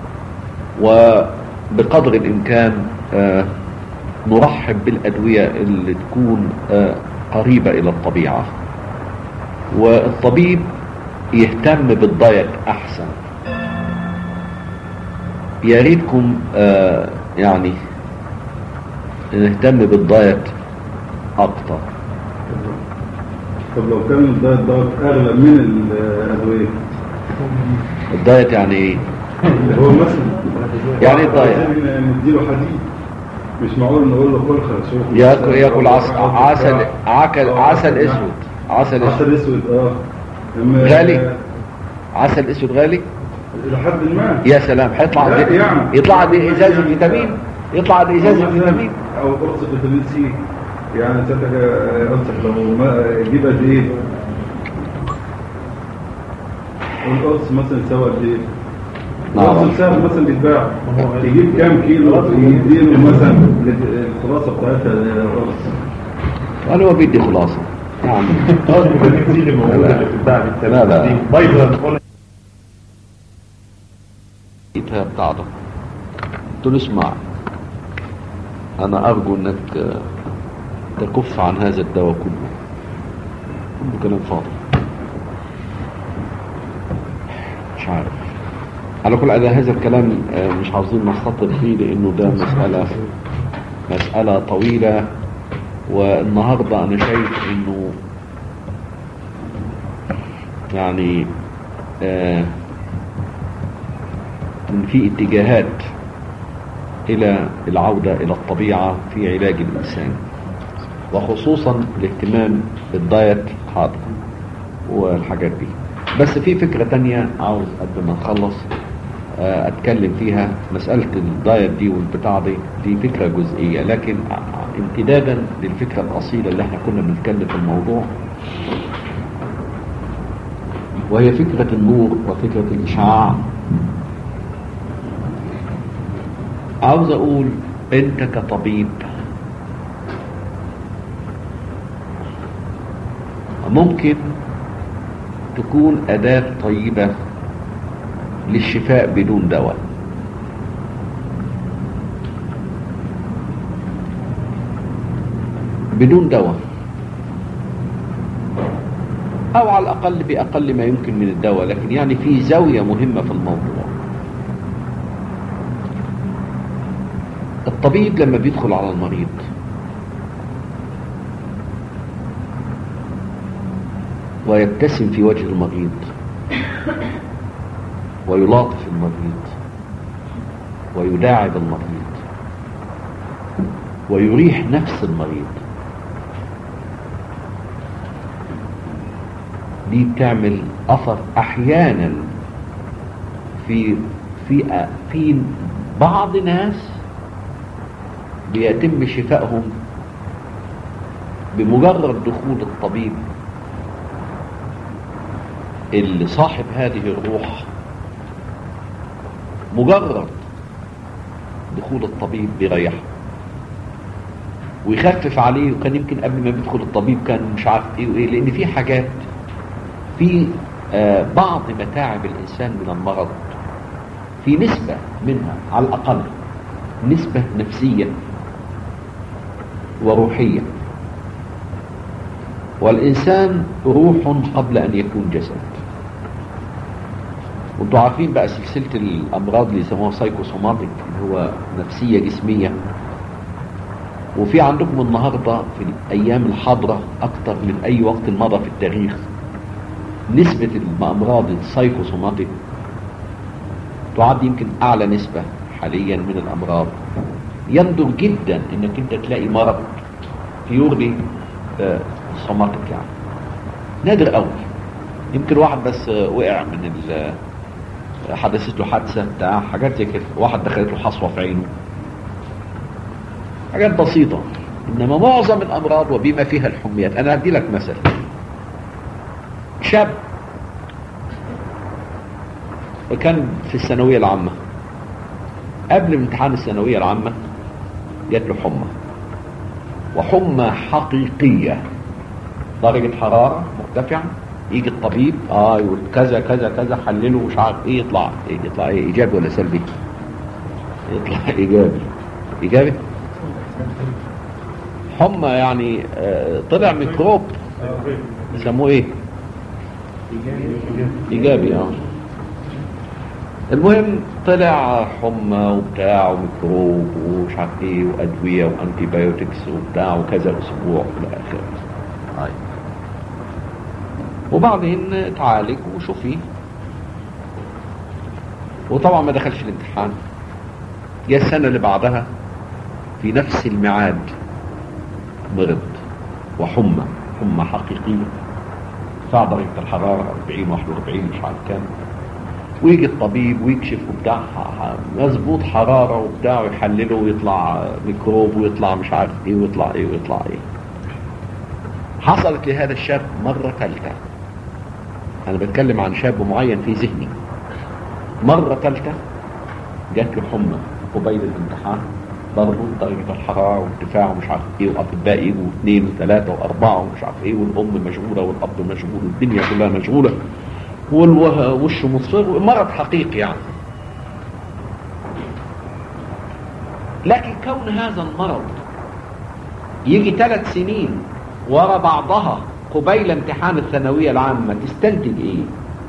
وبقدر الامكان آه نرحب بالادوية اللي تكون آه قريبة الى الطبيعة والطبيب يهتم بالدايت احسن يا ريتكم آه يعني نهتم بالدايت اكتر طب لو كان الدايت دوت اغلى من الادويه الدايت يعني ايه هو مثلا يعني إيه الدايت؟ عايزين نديله حديد مش معقول نقول له كل خرشوف ياكل ياكل عسل عسل عسل عسل اسود عسل اسود عسل اسود اه أما- غالي؟ عسل اسود غالي الى حد ما يا سلام هيطلع لا، قد إيه؟ يعني. يطلع قد إيه ازازه يعني- فيتامين يطلع قد إيه ازازه مثلاً فيتامين او قرص فيتامين سي يعني انت قصدك لو ما جيب قد ايه والقرص مثلا يساوي قد ايه نعم. القرص سهل مثلا بيتباع يجيب كام كيلو يديله مثلا الخلاصه بتاعتها القرص انا هو بيدي خلاصه نعم دي اللي موجوده اللي بتتباع لا، لا. دي بيضه لقيتها بتاعته قلت له اسمع انا ارجو انك آه، تكف عن هذا الدواء كله كله كلام فاضي مش عارف على كل حال هذا الكلام آه، مش عاوزين نستطر فيه لانه ده مسألة مسألة طويلة والنهاردة انا شايف انه يعني آه ان في اتجاهات الى العودة الى الطبيعة في علاج الانسان وخصوصا الاهتمام بالدايت حاضر والحاجات دي بس في فكرة تانية عاوز قبل ما نخلص آه، اتكلم فيها مسألة الدايت دي والبتاع دي دي فكرة جزئية لكن ع- امتدادا للفكرة الاصيلة اللي احنا كنا بنتكلم في الموضوع وهي فكرة النور وفكرة الإشعاع عاوز أقول أنت كطبيب ممكن تكون أداة طيبة للشفاء بدون دواء بدون دواء أو على الأقل بأقل ما يمكن من الدواء لكن يعني في زاوية مهمة في الموضوع الطبيب لما بيدخل على المريض ويبتسم في وجه المريض ويلاطف المريض ويداعب المريض ويريح نفس المريض دي بتعمل اثر احيانا في في في بعض ناس بيتم شفائهم بمجرد دخول الطبيب اللي صاحب هذه الروح مجرد دخول الطبيب بيريحه ويخفف عليه وكان يمكن قبل ما بيدخل الطبيب كان مش عارف ايه وايه لان في حاجات في آه بعض متاعب الانسان من المرض في نسبة منها على الأقل نسبة نفسية وروحية والإنسان روح قبل أن يكون جسد وانتوا عارفين بقى سلسلة الأمراض اللي يسموها سايكوسوماتيك اللي هو نفسية جسمية وفي عندكم النهاردة في الأيام الحاضرة أكتر من أي وقت مضى في التاريخ نسبة الأمراض السايكوسوماتيك تعد يمكن أعلى نسبة حاليا من الأمراض يندر جدا انك انت تلاقي مرض بيورلي آه، سوماتيك يعني نادر قوي يمكن واحد بس آه، وقع من ال آه، حدثت له حادثه بتاع حاجات زي كده واحد دخلت له حصوه في عينه حاجات بسيطه انما معظم الامراض وبما فيها الحميات انا هدي لك مثل شاب وكان في الثانويه العامه قبل امتحان الثانويه العامه جات له حمى وحمى حقيقيه درجه حراره مرتفعه يجي الطبيب اه يقول كذا كذا كذا حلله مش عارف ايه يطلع إيه يطلع ايه ايجابي ولا سلبي يطلع ايجابي ايجابي حمى يعني آه طلع ميكروب يسموه ايه ايجابي اه المهم طلع حمى وبتاع وميكروب ومش عارف ايه وادويه وانتي بايوتكس وبتاع وكذا اسبوع في الاخر هاي وبعدين اتعالج وشوفي وطبعا ما دخلش الامتحان جه السنه اللي بعدها في نفس الميعاد مرض وحمى حمى حقيقيه ارتفاع درجه الحراره 40 41 مش عارف كام ويجي الطبيب ويكشف وبتاع مظبوط حرارة وبتاع ويحلله ويطلع ميكروب ويطلع مش عارف ايه ويطلع ايه ويطلع ايه حصلت لهذا الشاب مرة ثالثة انا بتكلم عن شاب معين في ذهني مرة ثالثة جات له حمى قبيل الامتحان برضه درجة الحرارة وارتفاع ومش عارف ايه واطباء يجوا اثنين وثلاثة واربعة ومش عارف ايه والام مشغولة والاب مشغول والدنيا كلها مشغولة والوش مصفر مرض حقيقي يعني لكن كون هذا المرض يجي ثلاث سنين ورا بعضها قبيل امتحان الثانوية العامة تستنتج ايه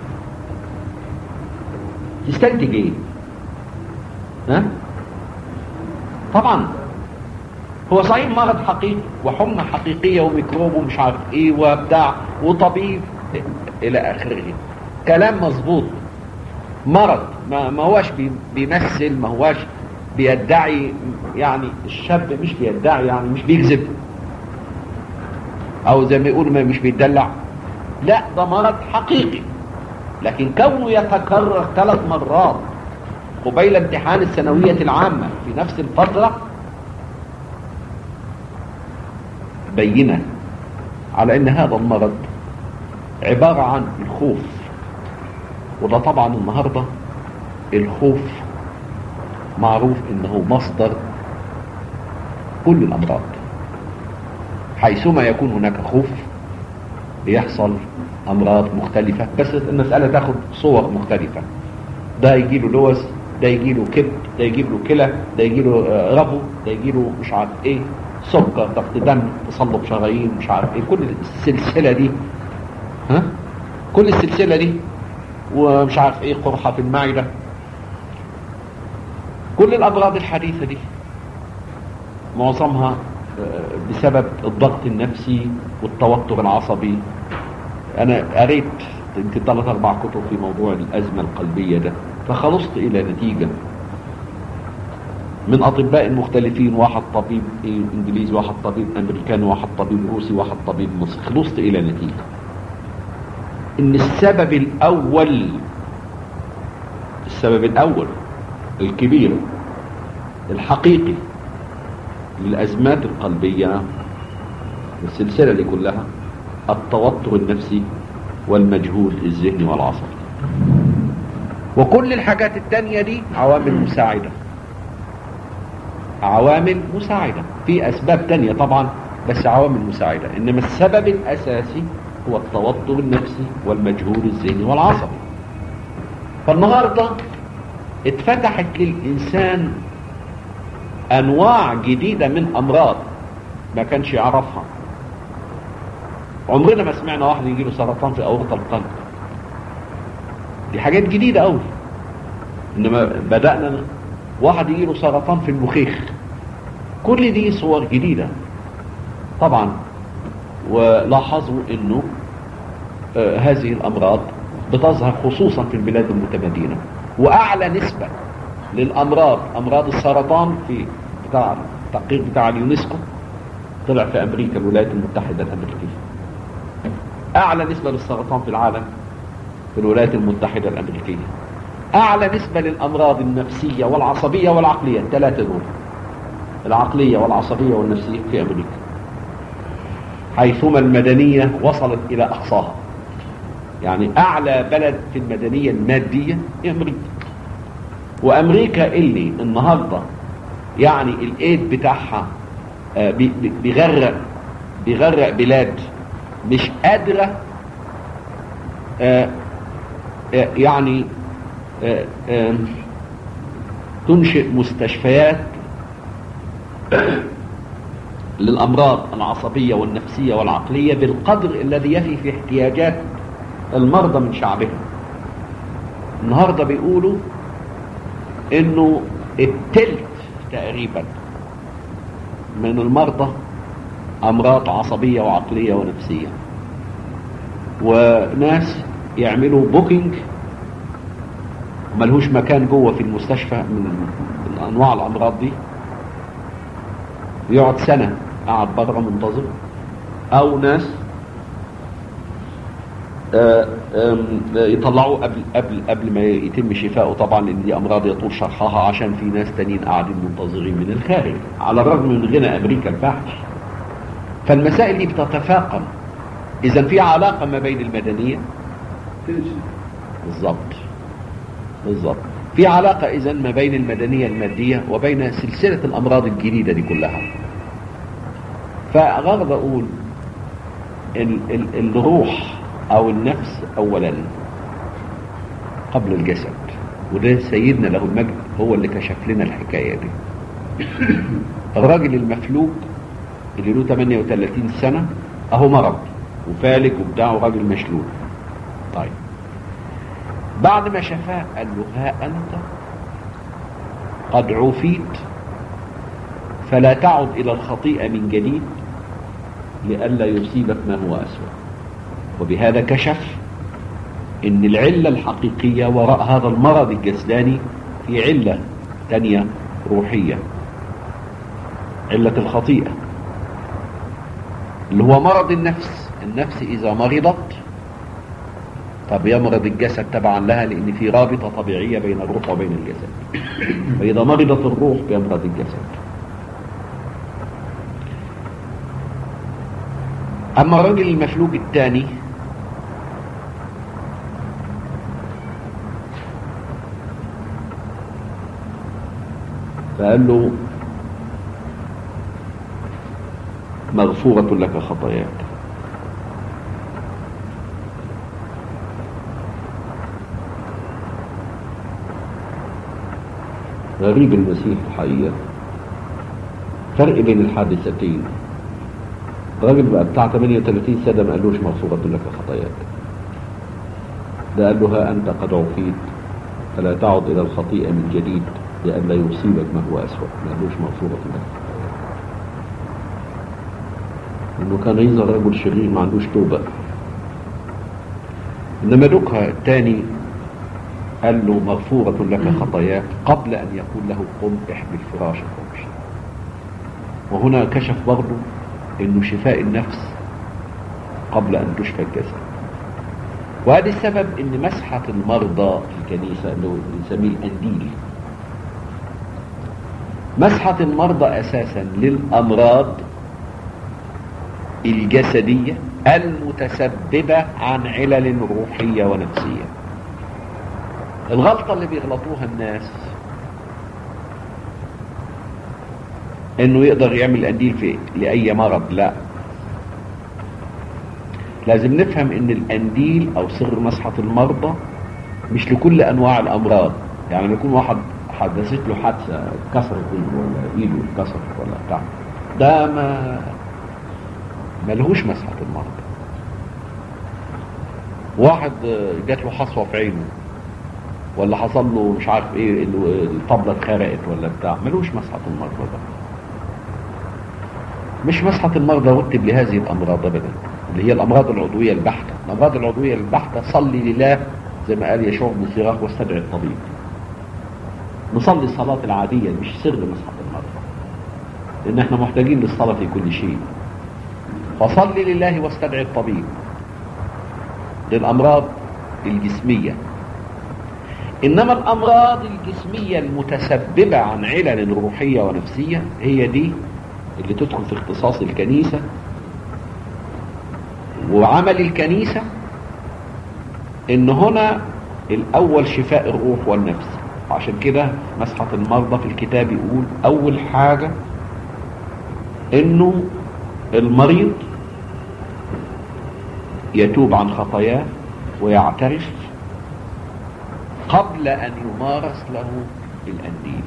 تستنتج ايه ها طبعا هو صحيح مرض حقيقي وحمى حقيقية وميكروب ومش عارف ايه وبتاع وطبيب الى اخره كلام مظبوط مرض ما, ما هواش بيمثل ما هواش بيدعي يعني الشاب مش بيدعي يعني مش بيكذب او زي ما يقولوا ما مش بيدلع لا ده مرض حقيقي لكن كونه يتكرر ثلاث مرات قبيل امتحان الثانوية العامة في نفس الفترة بينة على ان هذا المرض عبارة عن الخوف وده طبعا النهاردة الخوف معروف انه مصدر كل الامراض حيثما يكون هناك خوف بيحصل امراض مختلفة بس المسألة تاخد صور مختلفة ده يجي له لوز ده يجي له كبد ده يجي له كلى ده يجي له ربو ده يجي له مش عارف ايه سكر ضغط دم تصلب شرايين مش عارف ايه كل السلسلة دي ها كل السلسلة دي ومش عارف ايه قرحة في المعدة كل الامراض الحديثة دي معظمها بسبب الضغط النفسي والتوتر العصبي انا قريت يمكن ثلاث اربع كتب في موضوع الازمة القلبية ده فخلصت الى نتيجة من اطباء مختلفين واحد طبيب انجليزي واحد طبيب امريكاني واحد طبيب روسي واحد طبيب مصري خلصت الى نتيجة ان السبب الاول السبب الاول الكبير الحقيقي للازمات القلبية السلسلة دي كلها التوتر النفسي والمجهود الذهني والعصبي وكل الحاجات التانية دي عوامل مساعدة عوامل مساعدة في اسباب تانية طبعا بس عوامل مساعدة انما السبب الاساسي هو التوتر النفسي والمجهود الذهني والعصبي فالنهاردة اتفتحت للإنسان أنواع جديدة من أمراض ما كانش يعرفها عمرنا ما سمعنا واحد يجي له سرطان في أورطة القلب دي حاجات جديدة قوي إنما بدأنا واحد يجي له سرطان في المخيخ كل دي صور جديدة طبعا ولاحظوا انه آه هذه الامراض بتظهر خصوصا في البلاد المتمدنة واعلى نسبة للامراض امراض السرطان في بتاع التقرير بتاع اليونسكو طلع في امريكا الولايات المتحدة الامريكية اعلى نسبة للسرطان في العالم في الولايات المتحدة الامريكية اعلى نسبة للامراض النفسية والعصبية والعقلية الثلاثة دول العقلية والعصبية والنفسية في امريكا حيثما المدنية وصلت الى اقصاها يعني اعلى بلد في المدنية المادية هي امريكا وامريكا اللي النهاردة يعني الايد بتاعها آه بي- بي- بيغرق بيغرق بلاد مش قادرة آه آه يعني آه آه تنشئ مستشفيات للأمراض العصبية والنفسية والعقلية بالقدر الذي يفي في احتياجات المرضى من شعبهم النهاردة بيقولوا انه التلت تقريبا من المرضى امراض عصبية وعقلية ونفسية وناس يعملوا بوكينج ملهوش مكان جوه في المستشفى من من انواع الامراض دي يقعد سنة قاعد بره منتظر او ناس آه، آم، آه، يطلعوا قبل قبل قبل ما يتم شفائه طبعا لان دي امراض يطول شرحها عشان في ناس تانيين قاعدين منتظرين من الخارج على الرغم من غنى امريكا الفاحش فالمسائل دي بتتفاقم اذا في علاقه ما بين المدنيه بالظبط بالظبط في علاقه اذا ما بين المدنيه الماديه وبين سلسله الامراض الجديده دي كلها فغرض اقول ال ال الروح او النفس اولا قبل الجسد وده سيدنا له المجد هو اللي كشف لنا الحكايه دي الراجل المفلوج اللي له 38 سنه اهو مرض وفالج وبتاع وراجل مشلول طيب بعد ما شفاه قال له ها انت قد عفيت فلا تعد الى الخطيئه من جديد لئلا يصيبك ما هو اسوأ وبهذا كشف ان العلة الحقيقية وراء هذا المرض الجسداني في علة تانية روحية علة الخطيئة اللي هو مرض النفس النفس اذا مرضت طب يمرض الجسد تبعا لها لان في رابطة طبيعية بين الروح وبين الجسد فاذا مرضت الروح بيمرض الجسد اما الرجل المفلوج الثاني فقال له مغفورة لك خطاياك غريب المسيح الحقيقة فرق بين الحادثتين الراجل بقى بتاع 38 سنة ما قالوش مغفورة لك خطاياك ده قال له ها أنت قد عفيت فلا تعد إلى الخطيئة من جديد لئلا يصيبك ما هو أسوأ ما قالوش مغفورة لك إنه كان يظهر رجل شرير ما عندوش توبة إنما دوكها الثاني قال له مغفورة لك خطاياك قبل أن يقول له قم احمل فراشك وامشي وهنا كشف برضه انه شفاء النفس قبل ان تشفى الجسد وهذا السبب ان مسحة المرضى في الكنيسة اللي هو بنسميه الانديل مسحة المرضى اساسا للامراض الجسدية المتسببة عن علل روحية ونفسية الغلطة اللي بيغلطوها الناس انه يقدر يعمل قنديل في لاي مرض لا لازم نفهم ان القنديل او سر مسحة المرضى مش لكل انواع الامراض يعني لما يكون واحد حدثت له حادثه كسرت ايده ولا ايده اتكسرت ولا بتاع ده ما ملهوش مسحه المرض واحد آه، جات له حصوه في عينه ولا حصل له مش عارف ايه ال- الطبله اتخرقت ولا بتاع ملوش مسحه المرضى ده مش مسحه المرضى رتب لهذه الامراض ابدا اللي هي الامراض العضويه البحته الامراض العضويه البحته صلي لله زي ما قال يشوع بن سراخ واستدعي الطبيب نصلي الصلاه العاديه مش سر مسحه المرضى لان احنا محتاجين للصلاه في كل شيء فصلي لله واستدعي الطبيب للامراض الجسميه انما الامراض الجسميه المتسببه عن علل روحيه ونفسيه هي دي اللي تدخل في اختصاص الكنيسه وعمل الكنيسه ان هنا الاول شفاء الروح والنفس عشان كده مسحه المرضى في الكتاب يقول اول حاجه انه المريض يتوب عن خطاياه ويعترف قبل أن يمارس له الأنديل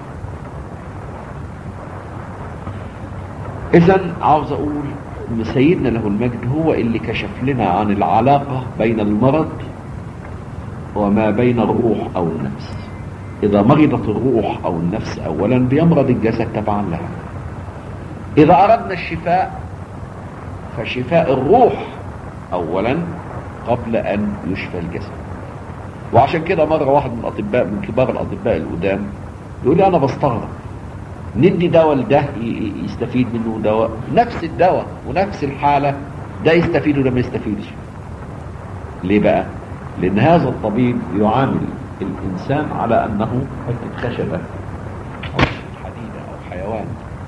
إذا عاوز أقول إن سيدنا له المجد هو اللي كشف لنا عن العلاقة بين المرض وما بين الروح أو النفس إذا مرضت الروح أو النفس أولا بيمرض الجسد تبعا لها إذا أردنا الشفاء فشفاء الروح أولا قبل أن يشفى الجسد وعشان كده مرة واحد من الأطباء من كبار الأطباء القدام يقول لي أنا بستغرب ندي دواء لده ي- ي- يستفيد منه دواء نفس الدواء ونفس الحالة ده يستفيد وده ما يستفيدش ليه بقى؟ لأن هذا الطبيب يعامل الإنسان على أنه حتة خشبة أو حديدة أو حيوان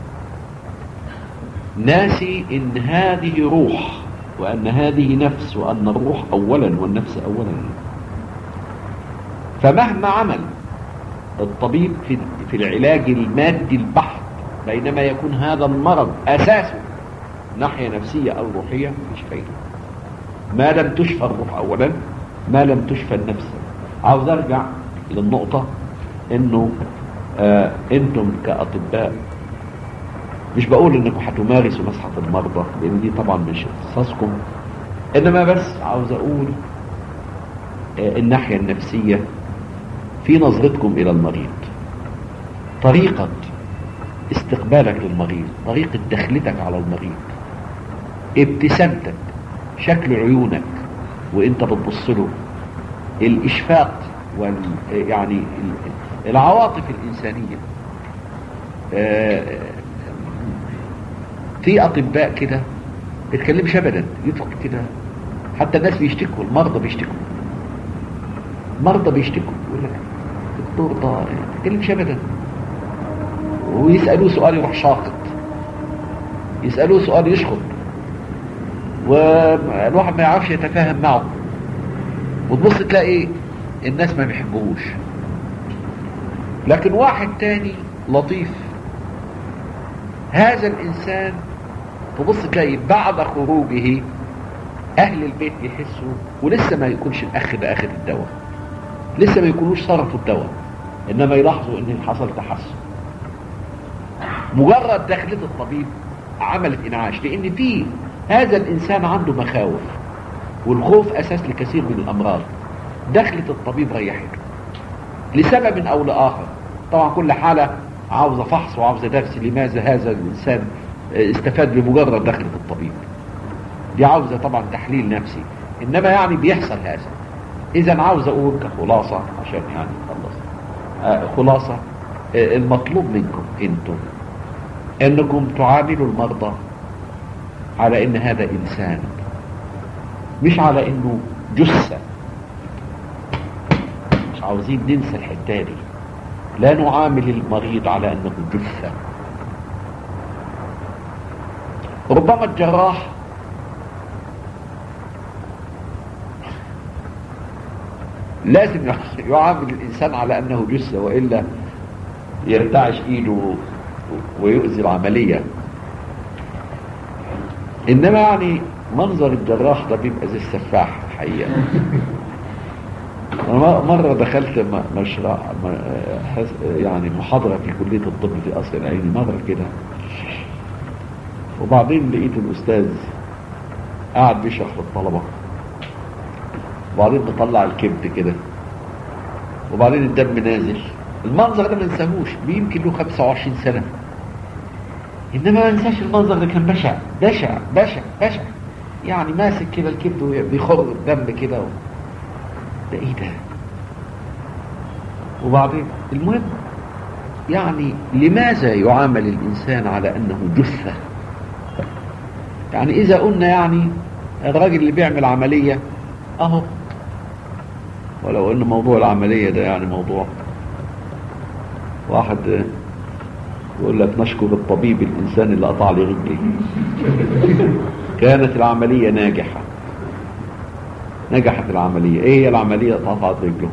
ناسي ان هذه روح وان هذه نفس وان الروح اولا والنفس اولا فمهما عمل الطبيب في في العلاج المادي البحت بينما يكون هذا المرض اساسه ناحيه نفسيه او روحيه مش فايده ما لم تشفى الروح اولا ما لم تشفى النفس عاوز ارجع للنقطه انه آه انتم كاطباء مش بقول انكم هتمارسوا مسحة المرضى لان دي طبعا مش اختصاصكم انما بس عاوز اقول آه، الناحية النفسية في نظرتكم الى المريض طريقة استقبالك للمريض طريقة دخلتك على المريض ابتسامتك شكل عيونك وانت بتبص له الاشفاق وال يعني ال- العواطف الانسانيه آه، في اطباء كده ما يتكلمش ابدا يدخل كده حتى الناس بيشتكوا المرضى بيشتكوا مرضى بيشتكوا يقول لك الدكتور ده ما يتكلمش ابدا ويسالوه سؤال يروح شاقط يسالوه سؤال يشخط والواحد ما يعرفش يتفاهم معه وتبص تلاقي الناس ما بيحبوهوش لكن واحد تاني لطيف هذا الانسان تبص تلاقي بعد خروجه اهل البيت يحسوا ولسه ما يكونش الاخ ده اخذ الدواء لسه ما يكونوش صرفوا الدواء انما يلاحظوا ان حصل تحسن مجرد دخلة الطبيب عملت انعاش لان في هذا الانسان عنده مخاوف والخوف اساس لكثير من الامراض دخلة الطبيب ريحته لسبب او لاخر طبعا كل حالة عاوزة فحص وعاوزة درس لماذا هذا الانسان استفاد بمجرد دخلة الطبيب دي عاوزة طبعا تحليل نفسي انما يعني بيحصل هذا اذا عاوز اقول كخلاصة عشان يعني خلص آه خلاصة آه المطلوب منكم انتم انكم تعاملوا المرضى على ان هذا انسان مش على انه جثة مش عاوزين ننسى الحتة دي لا نعامل المريض على انه جثة ربما الجراح لازم يعامل الانسان على انه جثة والا يرتعش ايده ويؤذي العملية انما يعني منظر الجراح ده بيبقى زي السفاح الحقيقة أنا مرة دخلت م- مشروع م- حس- يعني محاضرة في كلية الطب في قصر العيني مرة كده وبعدين لقيت الأستاذ قاعد بيشرح للطلبة وبعدين مطلع الكبد كده وبعدين الدم نازل المنظر ده ما ننساهوش يمكن له 25 سنة انما ما انساش المنظر ده كان بشع بشع بشع بشع يعني ماسك كده الكبد وبيخر الدم كده و... ده ايه ده وبعدين المهم يعني لماذا يعامل الانسان على انه جثة يعني اذا قلنا يعني الراجل اللي بيعمل عملية اهو ولو ان موضوع العملية ده يعني موضوع واحد آه، يقول لك نشكر الطبيب الانسان اللي قطع لي رجلي كانت العملية ناجحة نجحت العملية ايه هي العملية قطعت رجله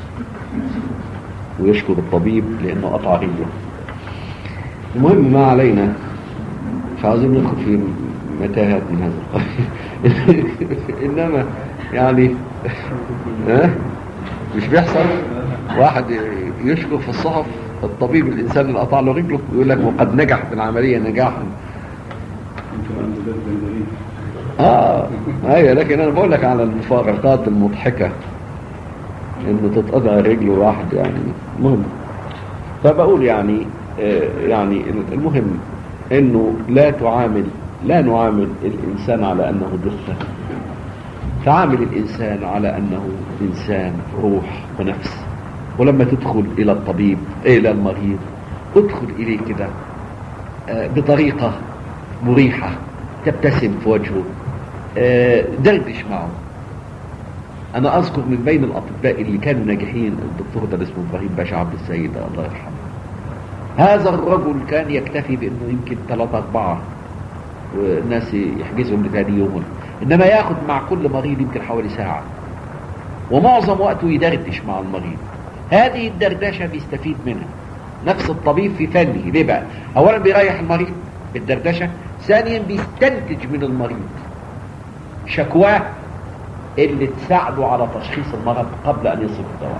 ويشكر الطبيب لانه قطع رجله المهم ما علينا مش عاوزين ندخل في متاهات من هذا القبيل انما يعني ها مش بيحصل واحد يشكر في الصحف الطبيب الانسان اللي قطع له رجله ويقول لك وقد نجحت العمليه نجاحا يمكن عنده ده الجنزلين اه ايوه لكن انا بقول لك على المفارقات المضحكه انه تتقطع رجل واحد يعني مهم فبقول يعني آه يعني المهم انه لا تعامل لا نعامل الانسان على انه جثه تعامل الانسان على انه انسان روح ونفس ولما تدخل الى الطبيب الى المريض ادخل اليه كده آه، بطريقه مريحه تبتسم في وجهه آه، دردش معه انا اذكر من بين الاطباء اللي كانوا ناجحين الدكتور ده اسمه ابراهيم باشا عبد السيد الله يرحمه هذا الرجل كان يكتفي بانه يمكن ثلاثة اربعة والناس يحجزهم لثاني يوم انما ياخد مع كل مريض يمكن حوالي ساعة ومعظم وقته يدردش مع المريض هذه الدردشة بيستفيد منها نفس الطبيب في فنه ليه بقى اولا بيريح المريض بالدردشة ثانيا بيستنتج من المريض شكواه اللي تساعده على تشخيص المرض قبل ان يصل الدواء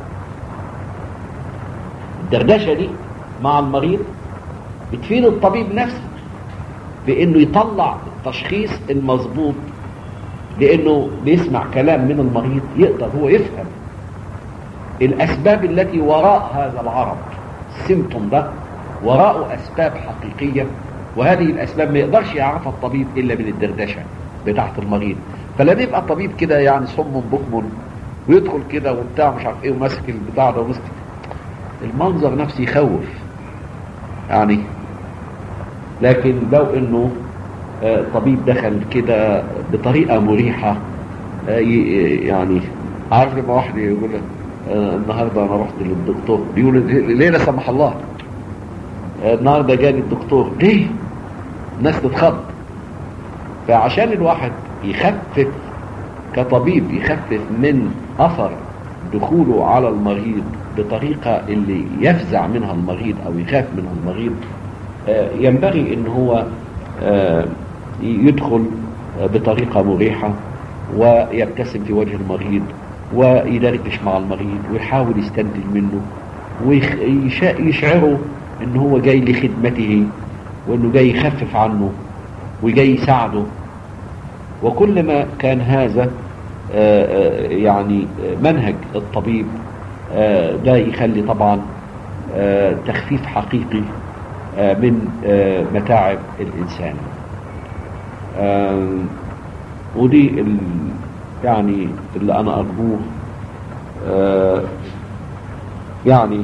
الدردشة دي مع المريض بتفيد الطبيب نفسه بانه يطلع التشخيص المظبوط لانه بيسمع كلام من المريض يقدر هو يفهم الاسباب التي وراء هذا العرض السيمتوم ده وراءه اسباب حقيقيه وهذه الاسباب ما يقدرش يعرفها الطبيب الا من الدردشه بتاعت المريض فلا يبقى الطبيب كده يعني صم بكم ويدخل كده وبتاع مش عارف ايه وماسك البتاع ده وماسك المنظر نفسه يخوف يعني لكن لو انه آه، طبيب دخل كده بطريقه مريحه آه، ي- يعني عارف لما واحد يقول لك آه، النهارده انا رحت للدكتور يقول ليه لا سمح الله آه، النهارده جاني الدكتور ليه الناس تتخض فعشان الواحد يخفف كطبيب يخفف من اثر دخوله على المريض بطريقه اللي يفزع منها المريض او يخاف منها المريض آه، ينبغي ان هو آه، يدخل آه، بطريقه مريحه ويبتسم في وجه المريض ويدردش مع المريض ويحاول يستنتج منه ويشعره ان هو جاي لخدمته وانه جاي يخفف عنه وجاي يساعده وكل ما كان هذا آه، آه، يعني آه، منهج الطبيب آه، ده يخلي طبعا آه، تخفيف حقيقي آه، من آه، متاعب الإنسان آه، ودي ال- يعني اللي أنا أرجوه آه، يعني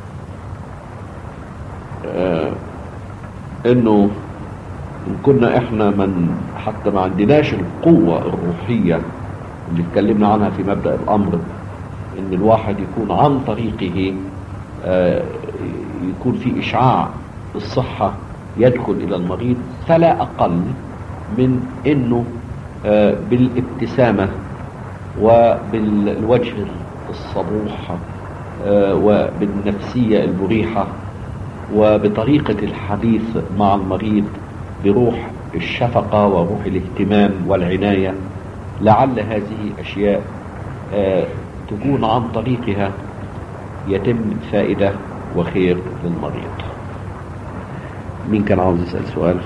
آه، إنه إن كنا إحنا من حتى ما عندناش القوة الروحية اللي اتكلمنا عنها في مبدأ الأمر إن الواحد يكون عن طريقه آه، يكون في إشعاع الصحة يدخل إلى المريض فلا أقل من إنه آه، بالابتسامة وبالوجه الصبوح آه، وبالنفسية المريحة وبطريقة الحديث مع المريض بروح الشفقة وروح الاهتمام والعناية لعل هذه أشياء آه، تكون عن طريقها يتم فائدة وخير للمريض مين كان عاوز يسأل سؤال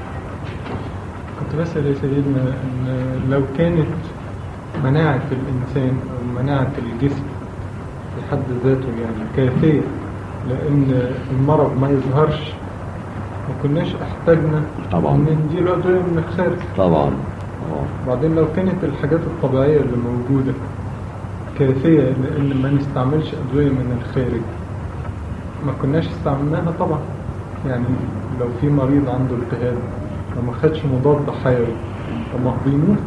كنت بسأل يا سيدنا إن لو كانت مناعة الإنسان أو مناعة الجسم في حد ذاته يعني كافية لأن المرض ما يظهرش ما كناش احتاجنا طبعاً. إن نديله أدوية من الخارج طبعا آه. بعدين لو كانت الحاجات الطبيعية اللي موجودة كافية لأن ما نستعملش أدوية من الخارج ما كناش استعملناها طبعا يعني لو في مريض عنده التهاب وما خدش مضاد حيوي طب ما هو بيموت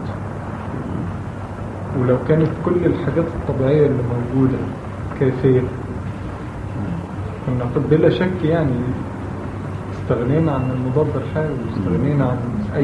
ولو كانت كل الحاجات الطبيعية اللي موجودة كافية كنا قد بلا شك يعني استغنينا عن المضاد الحيوي واستغنينا عن أي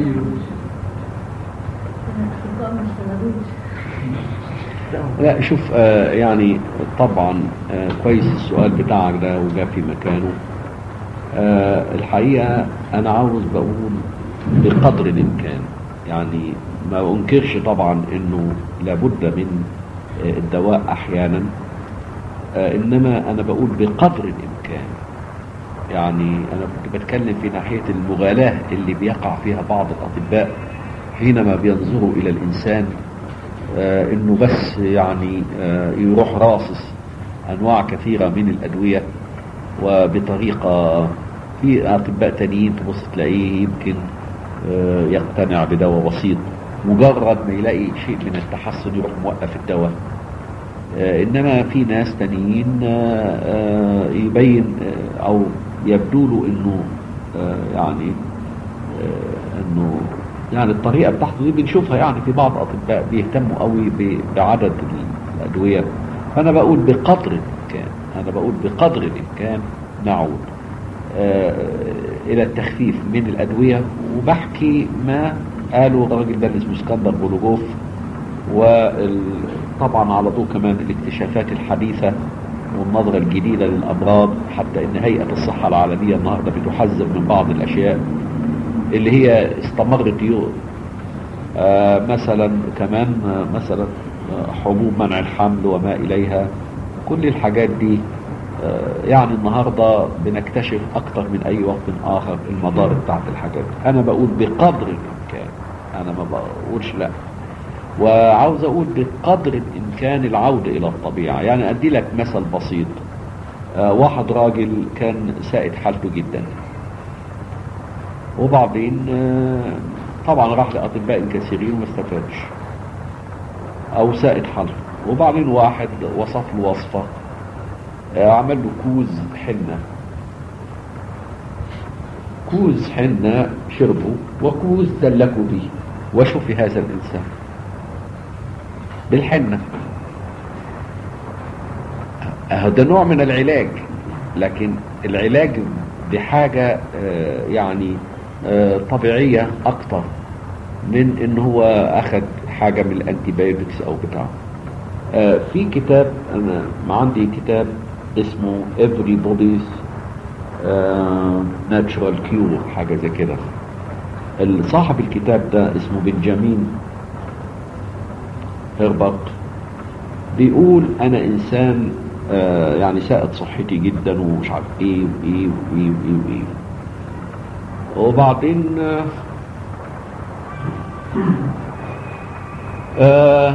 الأطباء ما اشتغلوش لا شوف آه يعني طبعا آه كويس السؤال بتاعك ده وجا في مكانه آه الحقيقة أنا عاوز بقول بقدر الإمكان يعني ما أنكرش طبعا إنه لابد من آه الدواء أحيانا آه إنما أنا بقول بقدر الإمكان يعني أنا كنت بتكلم في ناحية المغالاة اللي بيقع فيها بعض الأطباء حينما بينظروا إلى الإنسان آه انه بس يعني آه يروح راصص انواع كثيرة من الادوية وبطريقة في اطباء تانيين تبص تلاقيه يمكن آه يقتنع بدواء بسيط مجرد ما يلاقي شيء من التحسن يروح موقف الدواء آه انما في ناس تانيين آه آه يبين آه او يبدو له انه آه يعني آه انه يعني الطريقة بتاعته دي بنشوفها يعني في بعض أطباء بيهتموا قوي ب- بعدد الأدوية فأنا بقول بقدر الإمكان أنا بقول بقدر الإمكان نعود آه، إلى التخفيف من الأدوية وبحكي ما قاله الراجل ده اللي اسمه اسكندر بولوجوف وطبعا على ضوء كمان الاكتشافات الحديثة والنظرة الجديدة للأمراض حتى إن هيئة الصحة العالمية النهاردة بتحذر من بعض الأشياء اللي هي استمرت يو آه مثلا كمان آه مثلا آه حبوب منع الحمل وما إليها كل الحاجات دي آه يعني النهاردة بنكتشف أكتر من أي وقت آخر المضار بتاعت الحاجات دي. أنا بقول بقدر الإمكان أنا ما بقولش لا وعاوز أقول بقدر الإمكان العودة إلى الطبيعة يعني أدي لك مثل بسيط آه واحد راجل كان سائد حالته جدا وبعدين آه، طبعا راح لأطباء كثيرين وما استفادش أو سائد حالته وبعدين واحد وصف له وصفة آه، عمل له كوز حنة كوز حنة شربه وكوز دلكوا به وشوفي هذا الإنسان بالحنة أهو ده نوع من العلاج لكن العلاج بحاجة آه، يعني آه، طبيعية أكتر من إن هو أخد حاجة من الأنتيبيوتكس أو بتاع آه، في كتاب أنا ما عندي كتاب اسمه Everybody's آه، Natural Cure حاجة زي كده صاحب الكتاب ده اسمه بنجامين هيربرت بيقول انا انسان آه يعني سائد صحتي جدا ومش عارف ايه وايه وايه وايه وايه وبعدين آه آه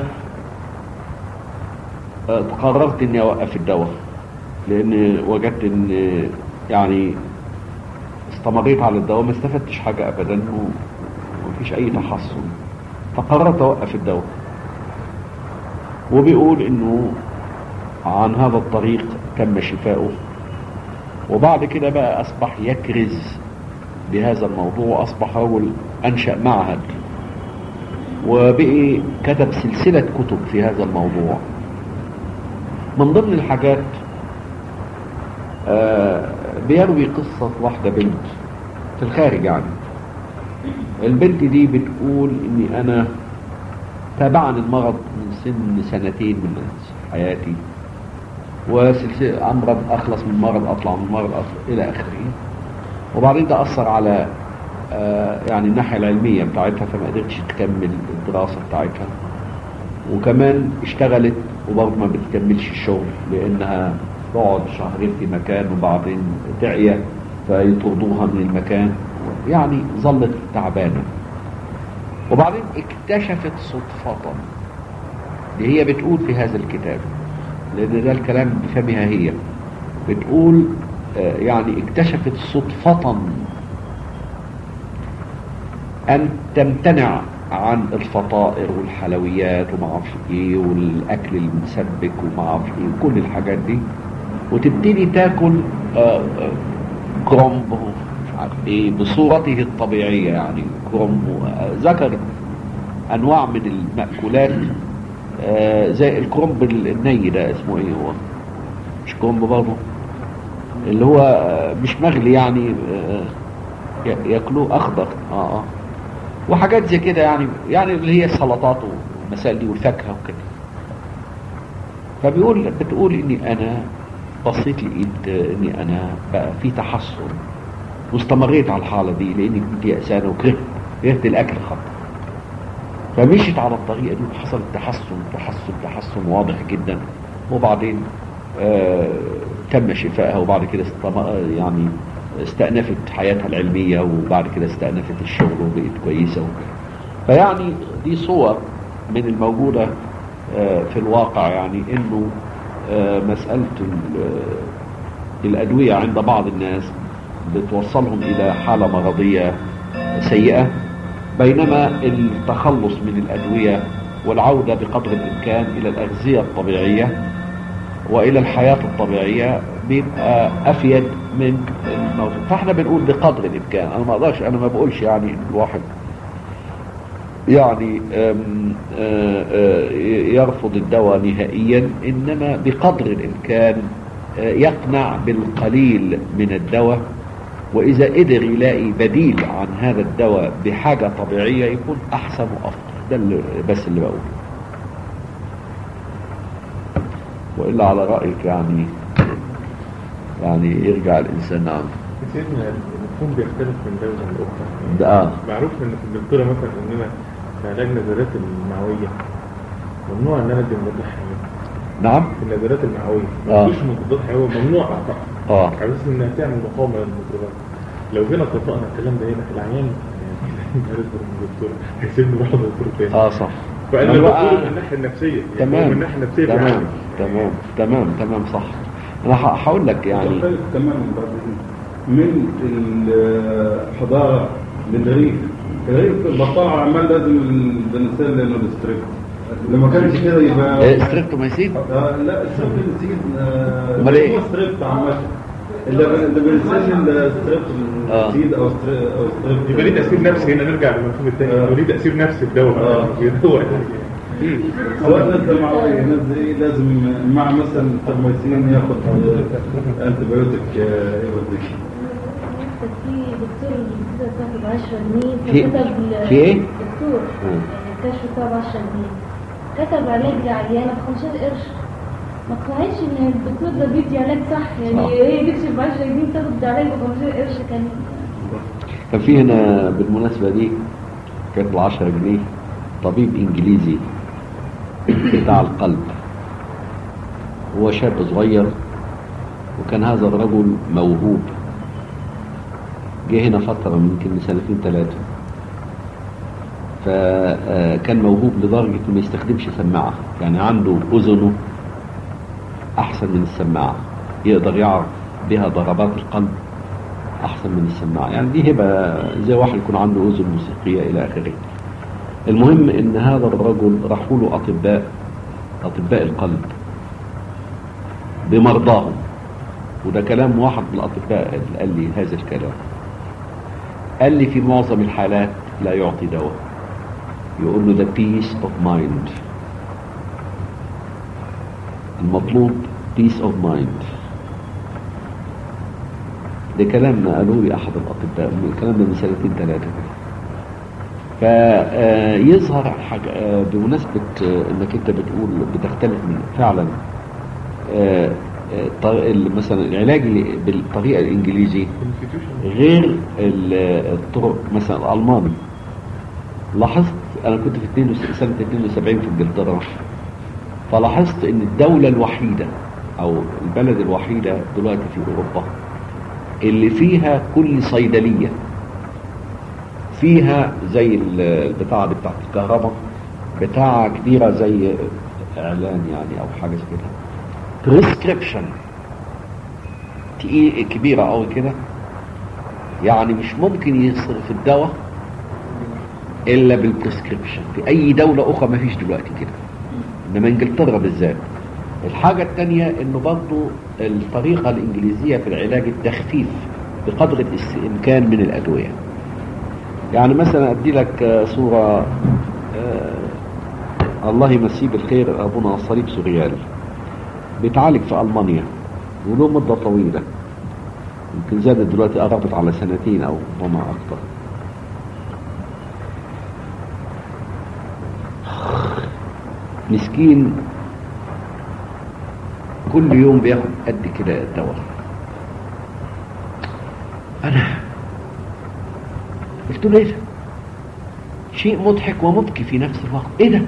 آه قررت اني اوقف الدواء لان وجدت ان يعني استمريت على الدواء ما استفدتش حاجة ابدا و- ومفيش اي تحسن فقررت اوقف الدواء وبيقول انه عن هذا الطريق تم شفاؤه وبعد كده بقى اصبح يكرز بهذا الموضوع اصبح رجل انشأ معهد وبقي كتب سلسلة كتب في هذا الموضوع من ضمن الحاجات آه بيروي قصة واحدة بنت في الخارج يعني البنت دي بتقول اني انا تابعني المرض من سن سنتين من حياتي وسلسلة أمرض أخلص من مرض أطلع من مرض أطلع إلى آخره وبعدين ده أثر على آه، يعني الناحية العلمية بتاعتها فما قدرتش تكمل الدراسة بتاعتها وكمان اشتغلت وبرضه ما بتكملش الشغل لانها تقعد شهرين في مكان وبعدين تعيا فيطردوها من المكان يعني ظلت تعبانه وبعدين اكتشفت صدفة اللي هي بتقول في هذا الكتاب لأن ده الكلام بفمها هي بتقول آه، يعني اكتشفت صدفة أن تمتنع عن الفطائر والحلويات وما اعرفش ايه والاكل المسبك وما اعرفش ايه وكل الحاجات دي وتبتدي تاكل آه، آه، كرومب مش عارف ايه بصورته الطبيعيه يعني كرومب آه، ذكر انواع من المأكولات آه، زي الكرومب الني ده اسمه ايه هو مش كرومب برضه اللي هو آه، مش مغلي يعني آه، ي- ياكلوه اخضر اه اه وحاجات زي كده يعني يعني اللي هي السلطات والمسائل دي والفاكهه وكده فبيقول بتقول اني انا بصيت لقيت اني انا بقى في تحسن واستمريت على الحاله دي لاني كنت يأسانه وكرهت كرهت الاكل خط فمشيت على الطريقه دي وحصل تحسن تحسن تحسن واضح جدا وبعدين آه تم شفائها وبعد كده استم... يعني استأنفت حياتها العلمية وبعد كده استأنفت الشغل وبقت كويسة وكده فيعني دي صور من الموجودة آه، في الواقع يعني انه آه، مسألة ال- آه، الأدوية عند بعض الناس بتوصلهم إلى حالة مرضية سيئة بينما التخلص من الأدوية والعودة بقدر الإمكان إلى الأغذية الطبيعية والى الحياة الطبيعية بيبقى افيد من الموت فاحنا بنقول بقدر الامكان انا ما اقدرش انا ما بقولش يعني إن الواحد يعني أم، آه، آه، يرفض الدواء نهائيا انما بقدر الامكان آه، يقنع بالقليل من الدواء واذا قدر يلاقي بديل عن هذا الدواء بحاجة طبيعية يكون احسن وافضل ده اللي بس اللي بقوله والا على رايك يعني يعني يرجع الانسان نعم سيدنا المفهوم بيختلف من دولة لأخرى ده اه معروف ان في انجلترا مثلا اننا في علاج نزلات المعوية ممنوع ان انا ادي مضادات حيوية نعم في النزلات المعوية آه. مفيش مضادات حيوية ممنوع اعطائها اه على اساس انها تعمل مقاومة للميكروبات لو جينا طبقنا الكلام ده هنا في العيان هيرد من الدكتور هيسيبني واحد دكتور تاني اه صح فانا أنا بقول بقى- من الناحية النفسية يعني هو تمام من الناحية النفسية تمام بيعمل. تمام تمام تمام صح انا ه- هقول لك يعني مختلف تماما بعد من الحضارة للريف الريف البطاعة عمال لازم البنسلين لانه الستريب لما كانش كده إيه، يبقى ستريبتوميسين آه، لا الستريب بنسيج أمال إيه؟ هو ستريب عامة اللي اللي بنسجل الستريب آه. بنسيج او ستريب او ستريب يبقى ليه تأثير نفسي هنا نرجع للمفهوم الثاني آه. يبقى ليه تأثير نفسي الدواء آه. الدواء سواء نزل معوية نزل ايه لازم مع مثلا الترميسين ياخد انتي بايوتيك يوديك في دكتور كده بتاخد 10 جنيه في- فكتب ل- في إيه؟ دكتور مم. الكشف بتاعه ب 10 جنيه كتب علاج لعيانه ب 15 قرش ما اقتنعتش ان الدكتور ده بيدي علاج صح يعني صح. هي تكشف ب 10 جنيه تاخد علاج ب 15 قرش كان كان في هنا بالمناسبة دي كانت العشرة جنيه طبيب انجليزي بتاع القلب هو شاب صغير وكان هذا الرجل موهوب جه هنا فترة يمكن من سنتين ثلاثة فكان موهوب لدرجة انه ما يستخدمش سماعة يعني عنده اذنه احسن من السماعة يقدر يعرف بها ضربات القلب احسن من السماعه يعني دي هبه زي واحد يكون عنده اذن موسيقيه الى اخره المهم ان هذا الرجل راحوا له اطباء اطباء القلب بمرضاهم وده كلام واحد من الاطباء اللي قال لي هذا الكلام قال لي في معظم الحالات لا يعطي دواء يقول له ده peace of mind المطلوب peace of mind ده كلام قالوه لي احد الاطباء الكلام ده من سنتين ثلاثه فيظهر حاجة آه، بمناسبة آه، انك انت بتقول بتختلف من فعلا آه، آه، طر- ال- مثلا العلاج اللي بالطريقة الانجليزي غير ال- الطرق مثلا الالماني لاحظت انا كنت في 72 سنه 72 في انجلترا فلاحظت ان الدوله الوحيده او البلد الوحيده دلوقتي في اوروبا اللي فيها كل صيدليه فيها زي ال- البتاعه دي بتاعت الكهرباء بتاعه كبيره زي اعلان يعني او حاجه زي كده بريسكريبشن تقيل كبيره قوي كده يعني مش ممكن يصرف الدواء الا بالبريسكريبشن في اي دوله اخرى ما فيش دلوقتي كده انما انجلترا بالذات الحاجة الثانية انه برضو الطريقة الانجليزية في العلاج التخفيف بقدر الامكان من الادوية يعني مثلا ادي لك آه، صورة آه، الله يمسيه بالخير ابونا صليب سوريالي بيتعالج في المانيا وله مدة طويلة يمكن زادت دلوقتي قربت على سنتين او وما اكثر مسكين كل يوم بياخد قد كده الدواء انا قلت له ايه ده شيء مضحك ومبكي في نفس الوقت ايه ده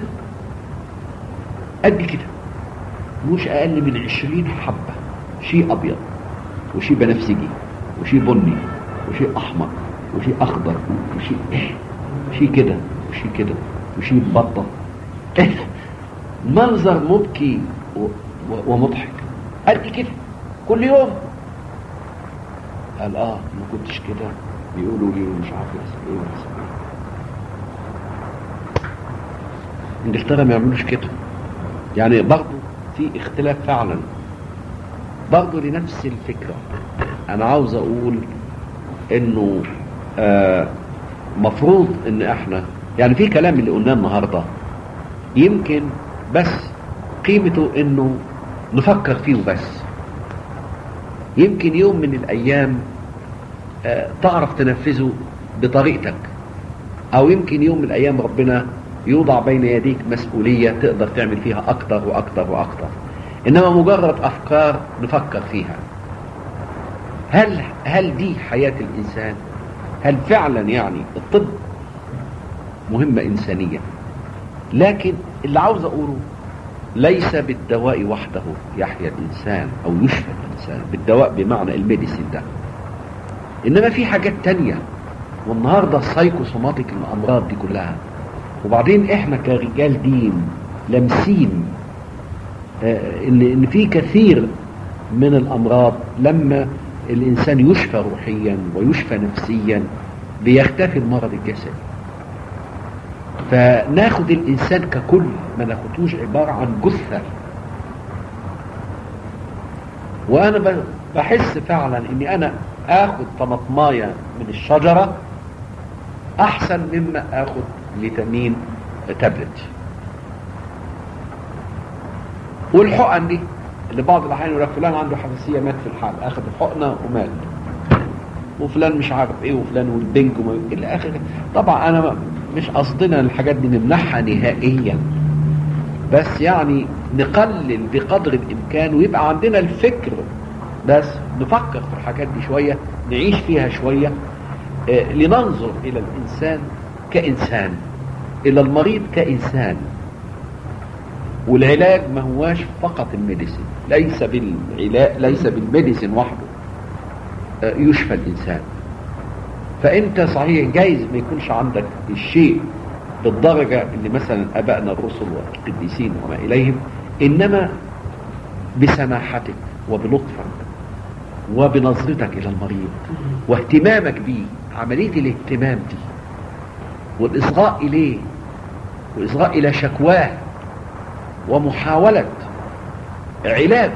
قد كده مش اقل من عشرين حبة شيء ابيض وشيء بنفسجي وشيء بني وشيء احمر وشيء اخضر وشيء ايه شيء كده وشيء كده وشيء بطة ايه ده منظر مبكي و- و- ومضحك قد كده كل يوم قال اه ما كنتش كده بيقولوا لي مش عارف يحصل ايه ويحصل ايه انجلترا ما يعملوش كده يعني برضه في اختلاف فعلا برضه لنفس الفكرة انا عاوز اقول انه آه مفروض ان احنا يعني في كلام اللي قلناه النهارده يمكن بس قيمته انه نفكر فيه بس يمكن يوم من الايام آه، تعرف تنفذه بطريقتك او يمكن يوم من الايام ربنا يوضع بين يديك مسؤولية تقدر تعمل فيها اكتر واكتر واكتر انما مجرد افكار نفكر فيها هل هل دي حياة الانسان هل فعلا يعني الطب مهمة انسانية لكن اللي عاوز اقوله ليس بالدواء وحده يحيا الانسان او يشفى الانسان بالدواء بمعنى الميديسين ده انما في حاجات تانية والنهاردة السايكوسوماتيك الامراض دي كلها وبعدين احنا كرجال دين لامسين آه، ان ان في كثير من الامراض لما الانسان يشفى روحيا ويشفى نفسيا بيختفي المرض الجسدي فناخد الانسان ككل ما ناخدوش عبارة عن جثة وانا ب- بحس فعلا اني انا اخد طماطمايه من الشجرة احسن مما اخد فيتامين تابلت والحقن دي اللي بعض الاحيان يقول لك فلان عنده حساسيه مات في الحال اخذ الحقنه ومات وفلان مش عارف ايه وفلان والبنج وما الى اخره طبعا انا ما- مش قصدنا الحاجات دي نمنعها نهائيا بس يعني نقلل بقدر الامكان ويبقى عندنا الفكر بس نفكر في الحاجات دي شويه نعيش فيها شويه آه، لننظر الى الانسان كانسان الى المريض كانسان والعلاج ما هواش فقط الميديسين ليس بالعلاج ليس بالميديسين وحده آه، يشفى الانسان فانت صحيح جايز ما يكونش عندك الشيء بالدرجة اللي مثلا ابائنا الرسل والقديسين وما اليهم انما بسماحتك وبلطفك وبنظرتك الى المريض واهتمامك به عملية الاهتمام دي والاصغاء اليه والاصغاء الى شكواه ومحاولة علاجه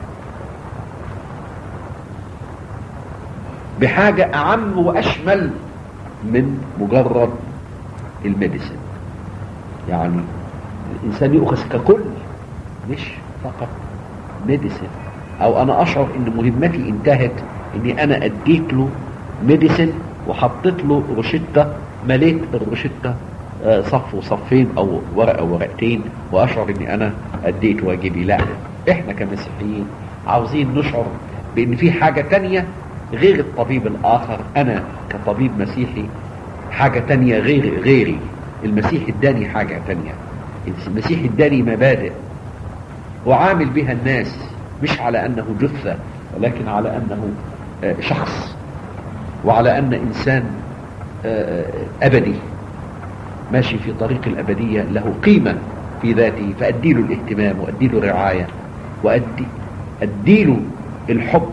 بحاجة أعم وأشمل من مجرد الميديسين يعني الإنسان يؤخذ ككل مش فقط ميديسين أو أنا أشعر إن مهمتي انتهت إني أنا أديت له ميديسين وحطيت له روشتة مليت الروشتة آه، صف وصفين أو ورقة ورقتين وأشعر إني أنا أديت واجبي لا إحنا كمسيحيين عاوزين نشعر بإن في حاجة تانية غير الطبيب الآخر أنا كطبيب مسيحي حاجة تانية غير غيري المسيح اداني حاجة تانية المسيح اداني مبادئ وعامل بها الناس مش على أنه جثة ولكن على أنه آه، شخص وعلى أن إنسان آه، آه، أبدي ماشي في طريق الأبدية له قيمة في ذاته فأديله الاهتمام وأديله الرعاية وأدي أديله الحب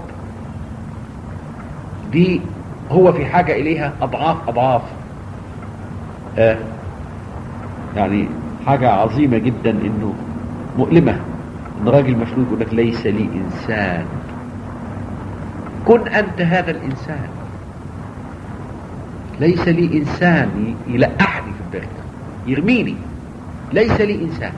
دي هو في حاجة إليها أضعاف أضعاف آه يعني حاجة عظيمة جدا إنه مؤلمة إن راجل مشلول يقول لك ليس لي إنسان كن أنت هذا الإنسان ليس لي إنسان ي- يلقحني في البركة يرميني ليس لي إنسان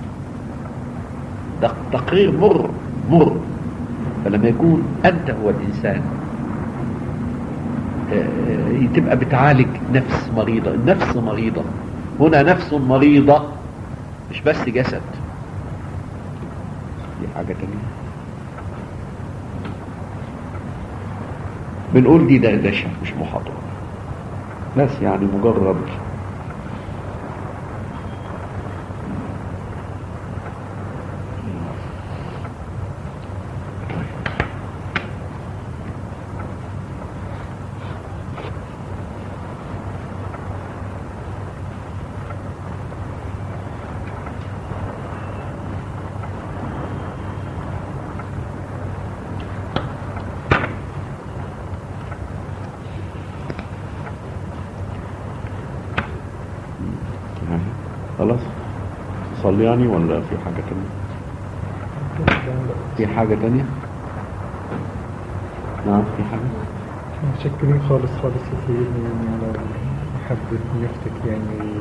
ده تقرير مر مر فلما يكون أنت هو الإنسان آه، تبقى بتعالج نفس مريضة النفس مريضة هنا نفس مريضة مش بس جسد دي حاجة تانية بنقول دي دردشة مش محاضرة بس يعني مجرد خلاص صلي يعني ولا في حاجة تانية في حاجة تانية نعم في حاجة متشكرين خالص خالص يا سيدنا يعني على محبة نيفتك يعني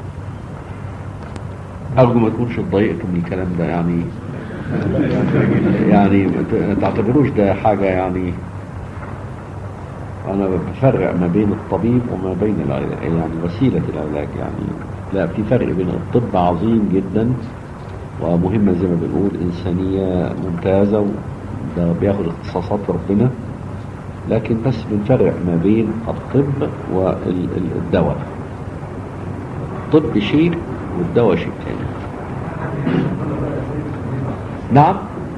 أرجو ما تكونش اتضايقتوا من الكلام ده يعني يعني ما ت- ما تعتبروش ده حاجة يعني أنا بفرق ما بين الطبيب وما بين العلاج يعني وسيلة العلاج يعني لا في فرق بين الطب عظيم جدا ومهمة زي ما بنقول إنسانية ممتازة وده بياخد اختصاصات ربنا لكن بس بنفرق ما بين الطب والدواء الطب شيء والدواء شيء تاني نعم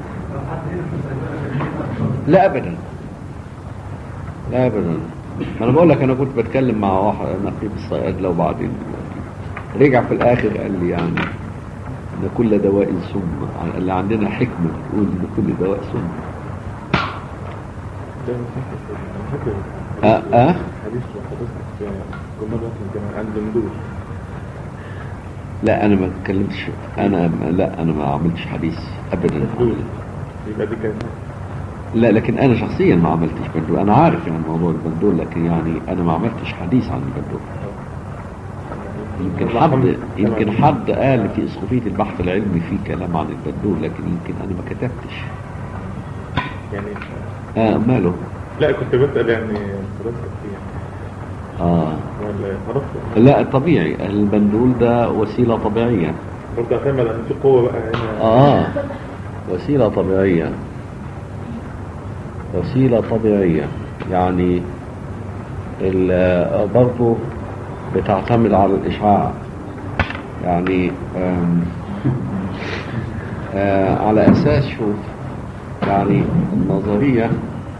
لا ابدا لا ابدا ما انا بقول لك انا كنت بتكلم مع واحد نقيب الصيادله وبعدين رجع في الاخر قال لي يعني ان كل دواء سم اللي عندنا حكمه بتقول ان كل دواء سم ده مسيحي انا فاكر اه اه حديث حضرتك في جمال وقت الجامعة عند مندوب لا انا ما اتكلمتش انا لا انا ما عملتش حديث ابدا مندوب يبقى دي كانت لا لكن انا شخصيا ما عملتش بندول انا عارف يعني موضوع البندول لكن يعني انا ما عملتش حديث عن البندول يمكن حد يمكن حد قال في اسقفيه البحث العلمي في كلام عن البندول لكن يمكن انا ما كتبتش يعني اه ماله لا كنت بسأل يعني حضرتك فيه اه ولا خلاص لا طبيعي البندول ده وسيله طبيعيه برضه اعتمد ان في قوة بقى هنا اه وسيله طبيعيه وسيله طبيعيه يعني ال- برضه بتعتمد على الاشعاع يعني آم، آه على اساس شوف يعني النظريه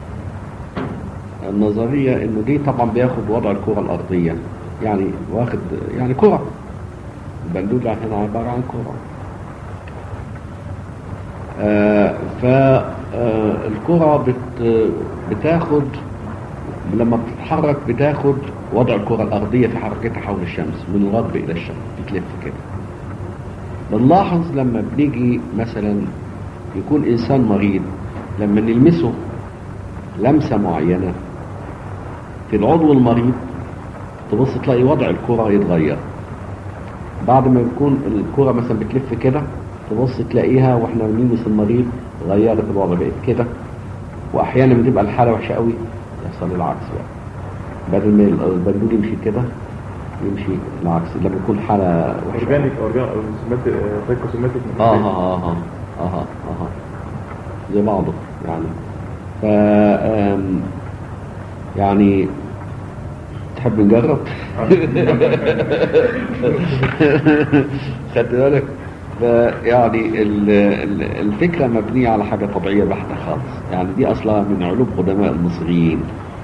النظريه انه دي طبعا بياخد وضع الكره الارضيه يعني واخد يعني كره البندول هنا عباره عن كره فالكرة بت بتاخد لما بتتحرك بتاخد وضع الكرة الأرضية في حركتها حول الشمس من الغرب إلى الشرق بتلف كده بنلاحظ لما بنيجي مثلا يكون إنسان مريض لما نلمسه لمسة معينة في العضو المريض تبص تلاقي وضع الكرة يتغير بعد ما يكون الكرة مثلا بتلف كده تبص تلاقيها واحنا بنلمس المريض غيرت الوضع بقت كده واحيانا بتبقى الحاله وحشه قوي يحصل العكس بقى بدل ما البندول يمشي كده يمشي العكس لما يكون حاله وحشه اورجانيك اورجان او سوماتيك سايكوسوماتيك اه اه اه اه اه اه زي بعضه يعني ف آم، يعني تحب نجرب خدت بالك ف- يعني ال- ال- الفكرة مبنية على حاجة طبيعية بحتة خالص يعني دي أصلها من علوم قدماء المصريين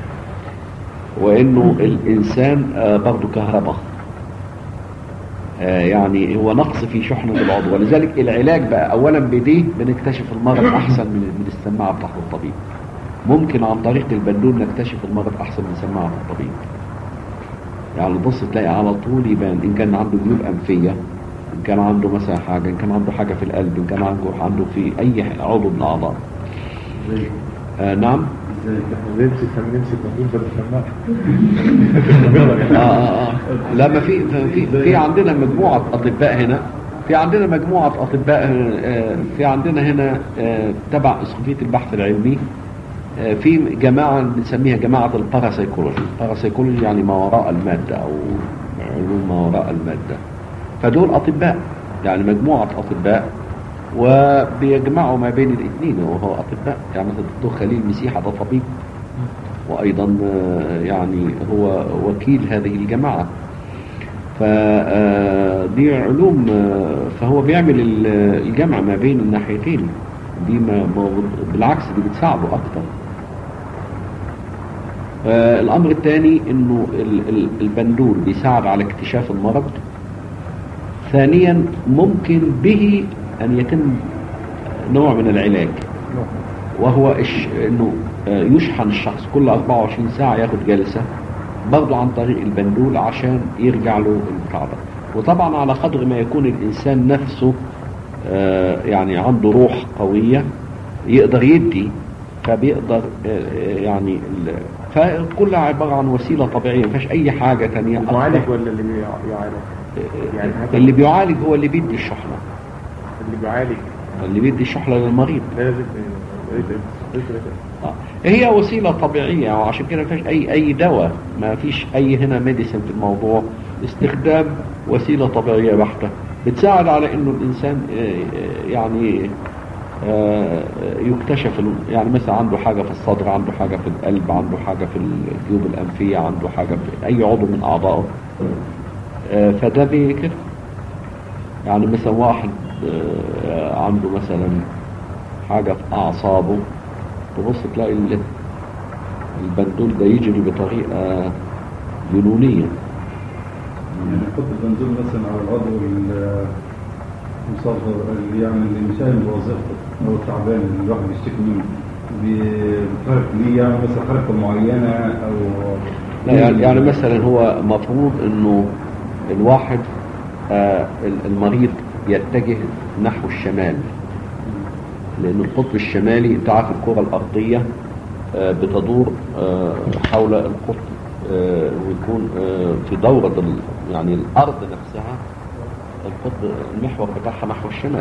وإنه الإنسان آه، برضه كهرباء آه، يعني هو نقص في شحنة العضو ولذلك العلاج بقى أولا بديه بنكتشف المرض أحسن من من السماعة بتاعت الطبيب ممكن عن طريق البندون نكتشف المرض أحسن من سماعة الطبيب يعني بص تلاقي على طول يبان إن كان عنده جيوب أنفية إن كان عنده مثلا حاجة إن كان عنده حاجة في القلب إن كان عنده عنده في أي عضو من الأعضاء آه نعم احنا نمسك نمسك نقول بدل سماعة آه آه آه. لا ما في في في عندنا مجموعة أطباء هنا في عندنا مجموعة أطباء آه، في عندنا هنا آه، تبع اسقفية البحث العلمي آه، في جماعة بنسميها جماعة الباراسيكولوجي الباراسيكولوجي يعني ما وراء المادة أو علوم ما وراء المادة فدول أطباء يعني مجموعة أطباء وبيجمعوا ما بين الاثنين وهو أطباء يعني مثلا الدكتور خليل مسيحة ده طبيب وأيضا آه، يعني هو وكيل هذه الجماعة فدي علوم آه، فهو بيعمل ال- الجمع ما بين الناحيتين دي ما ما- بالعكس دي بتساعده أكتر آه، الأمر الثاني إنه ال- ال- البندول بيساعد على اكتشاف المرض ثانيا ممكن به أن يتم نوع من العلاج وهو إش انه آه، يشحن الشخص كل 24 ساعة ياخد جلسة برضه عن طريق البندول عشان يرجع له البتاع ده وطبعا على قدر ما يكون الانسان نفسه آه، يعني عنده روح قوية يقدر يدي فبيقدر آه، آه، يعني ال- فكلها عبارة عن وسيلة طبيعية ما فيهاش أي حاجة تانية المعالج أكتر. ولا اللي بيع- بيعالج يعني حتى اللي بيعالج هو اللي بيدي الشحنة اللي بيعالج اللي بيدي الشحنة للمريض لازم لازم آه. هي وسيلة طبيعية وعشان كده ما فيش أي أي دواء ما فيش أي هنا ميديسن في الموضوع استخدام وسيلة طبيعية بحتة بتساعد على إنه الإنسان آه، آه، يعني آه، يكتشف ال- يعني مثلا عنده حاجة في الصدر عنده حاجة في القلب عنده حاجة في الجيوب الأنفية عنده حاجة في أي عضو من أعضائه آه، فده بي- كده يعني مثلا واحد آه، عنده مثلا حاجة في أعصابه تبص تلاقي ال- البندول ده يجري بطريقة جنونية يعني نحط البنزول مثلا على العضو ال- المصغر اللي يعني اللي مش قايم بوظيفته او التعبان اللي الواحد بيشتكي منه بيتحرك ليه يعني مثلا حركه معينه او لا يعني, يعني مثلا هو مفروض انه الواحد آه ال- المريض يتجه نحو الشمال لان القطب الشمالي انت عارف الكرة الارضية آه بتدور آه حول القطب آه ويكون آه في دورة ال- يعني الارض نفسها القطب المحور بتاعها نحو الشمال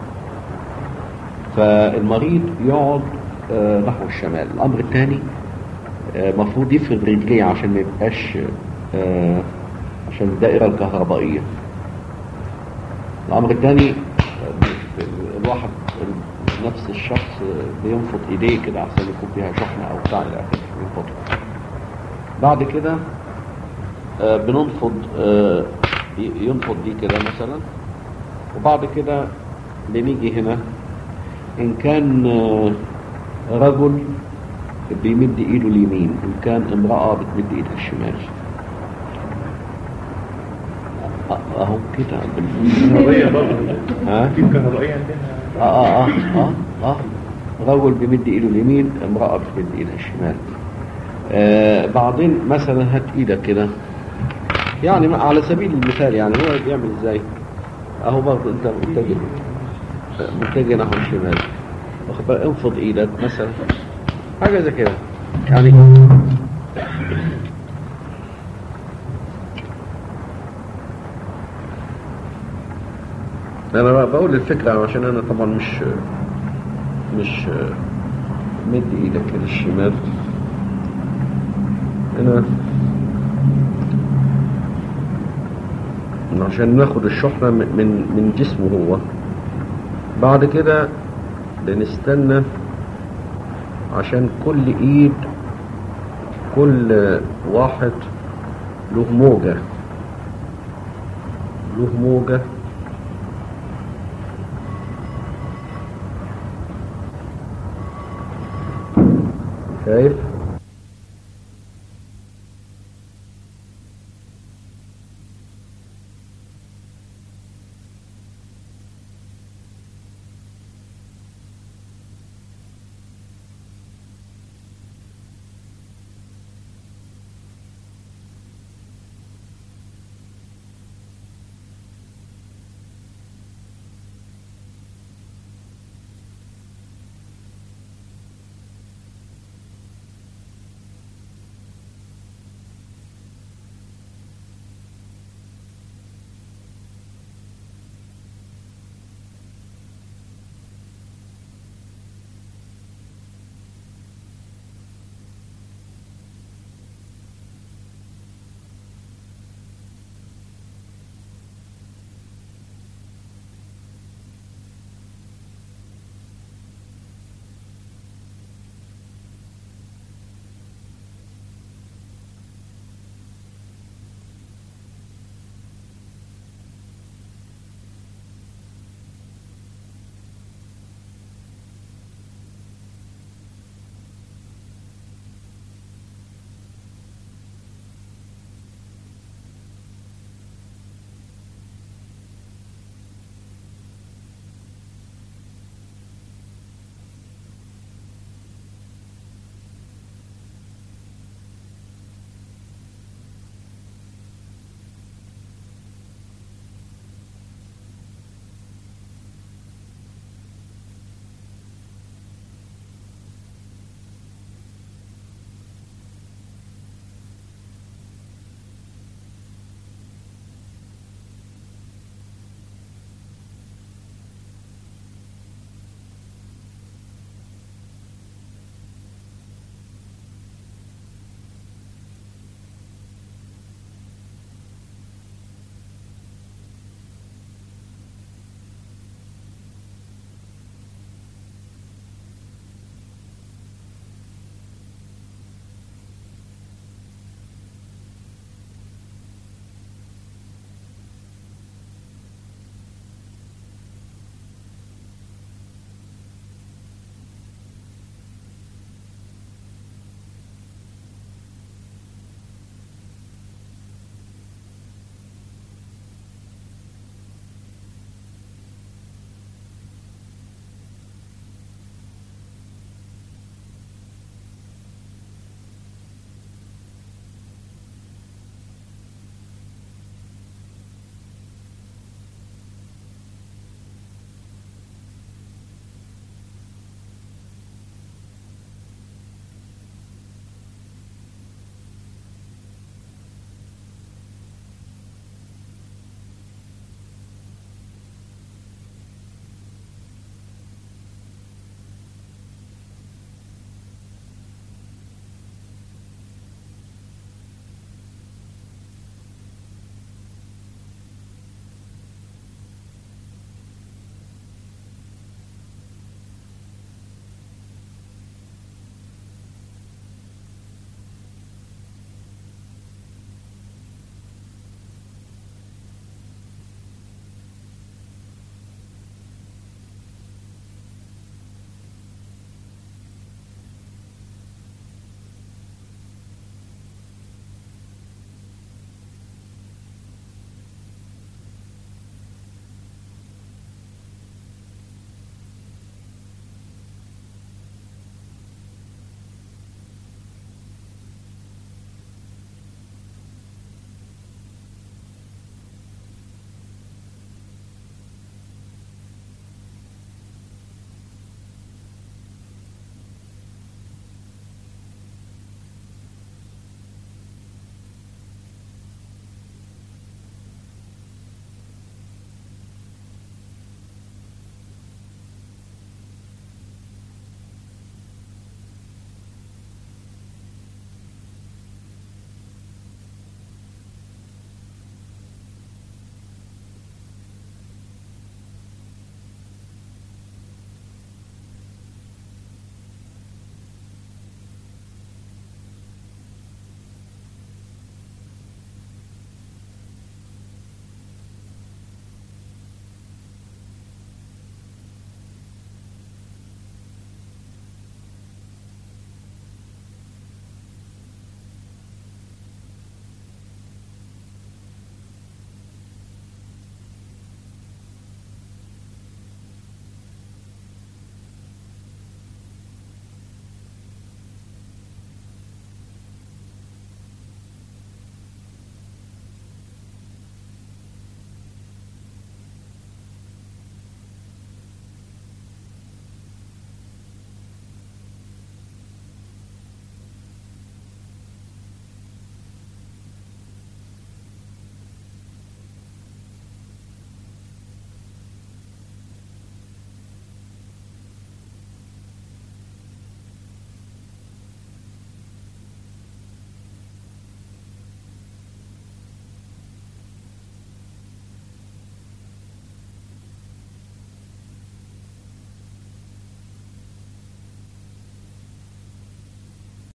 فالمريض يقعد آه نحو الشمال الامر الثاني المفروض يفرد رجليه عشان ما يبقاش آه، عشان الدائرة الكهربائية الأمر الثاني آه، الواحد نفس الشخص آه، بينفض ايديه كده عشان يكون فيها شحنة او بتاع الى اخره بينفضها بعد كده آه، بننفض آه، ي- ينفض دي كده مثلا وبعد كده بنيجي هنا ان كان آه، رجل بيمد ايده اليمين ان كان امرأة بتمد ايدها الشمال أ- اهو كده كهربائية برضه ها في كهربائية عندنا اه اه اه اه اه رجل بيمد ايده اليمين امرأة بتمد ايدها الشمال آه بعدين مثلا هات ايدك كده يعني ما- على سبيل المثال يعني هو بيعمل ازاي اهو برضه انت متجه متجه نحو الشمال واخد بالك؟ انفض ايدك مثلا حاجة زي كده يعني انا بقى بقول الفكرة عشان انا طبعا مش مش مد ايدك كده الشمال هنا عشان ناخد الشحنة من من من جسمه هو بعد كده بنستنى عشان كل ايد كل واحد له موجة له موجة شايف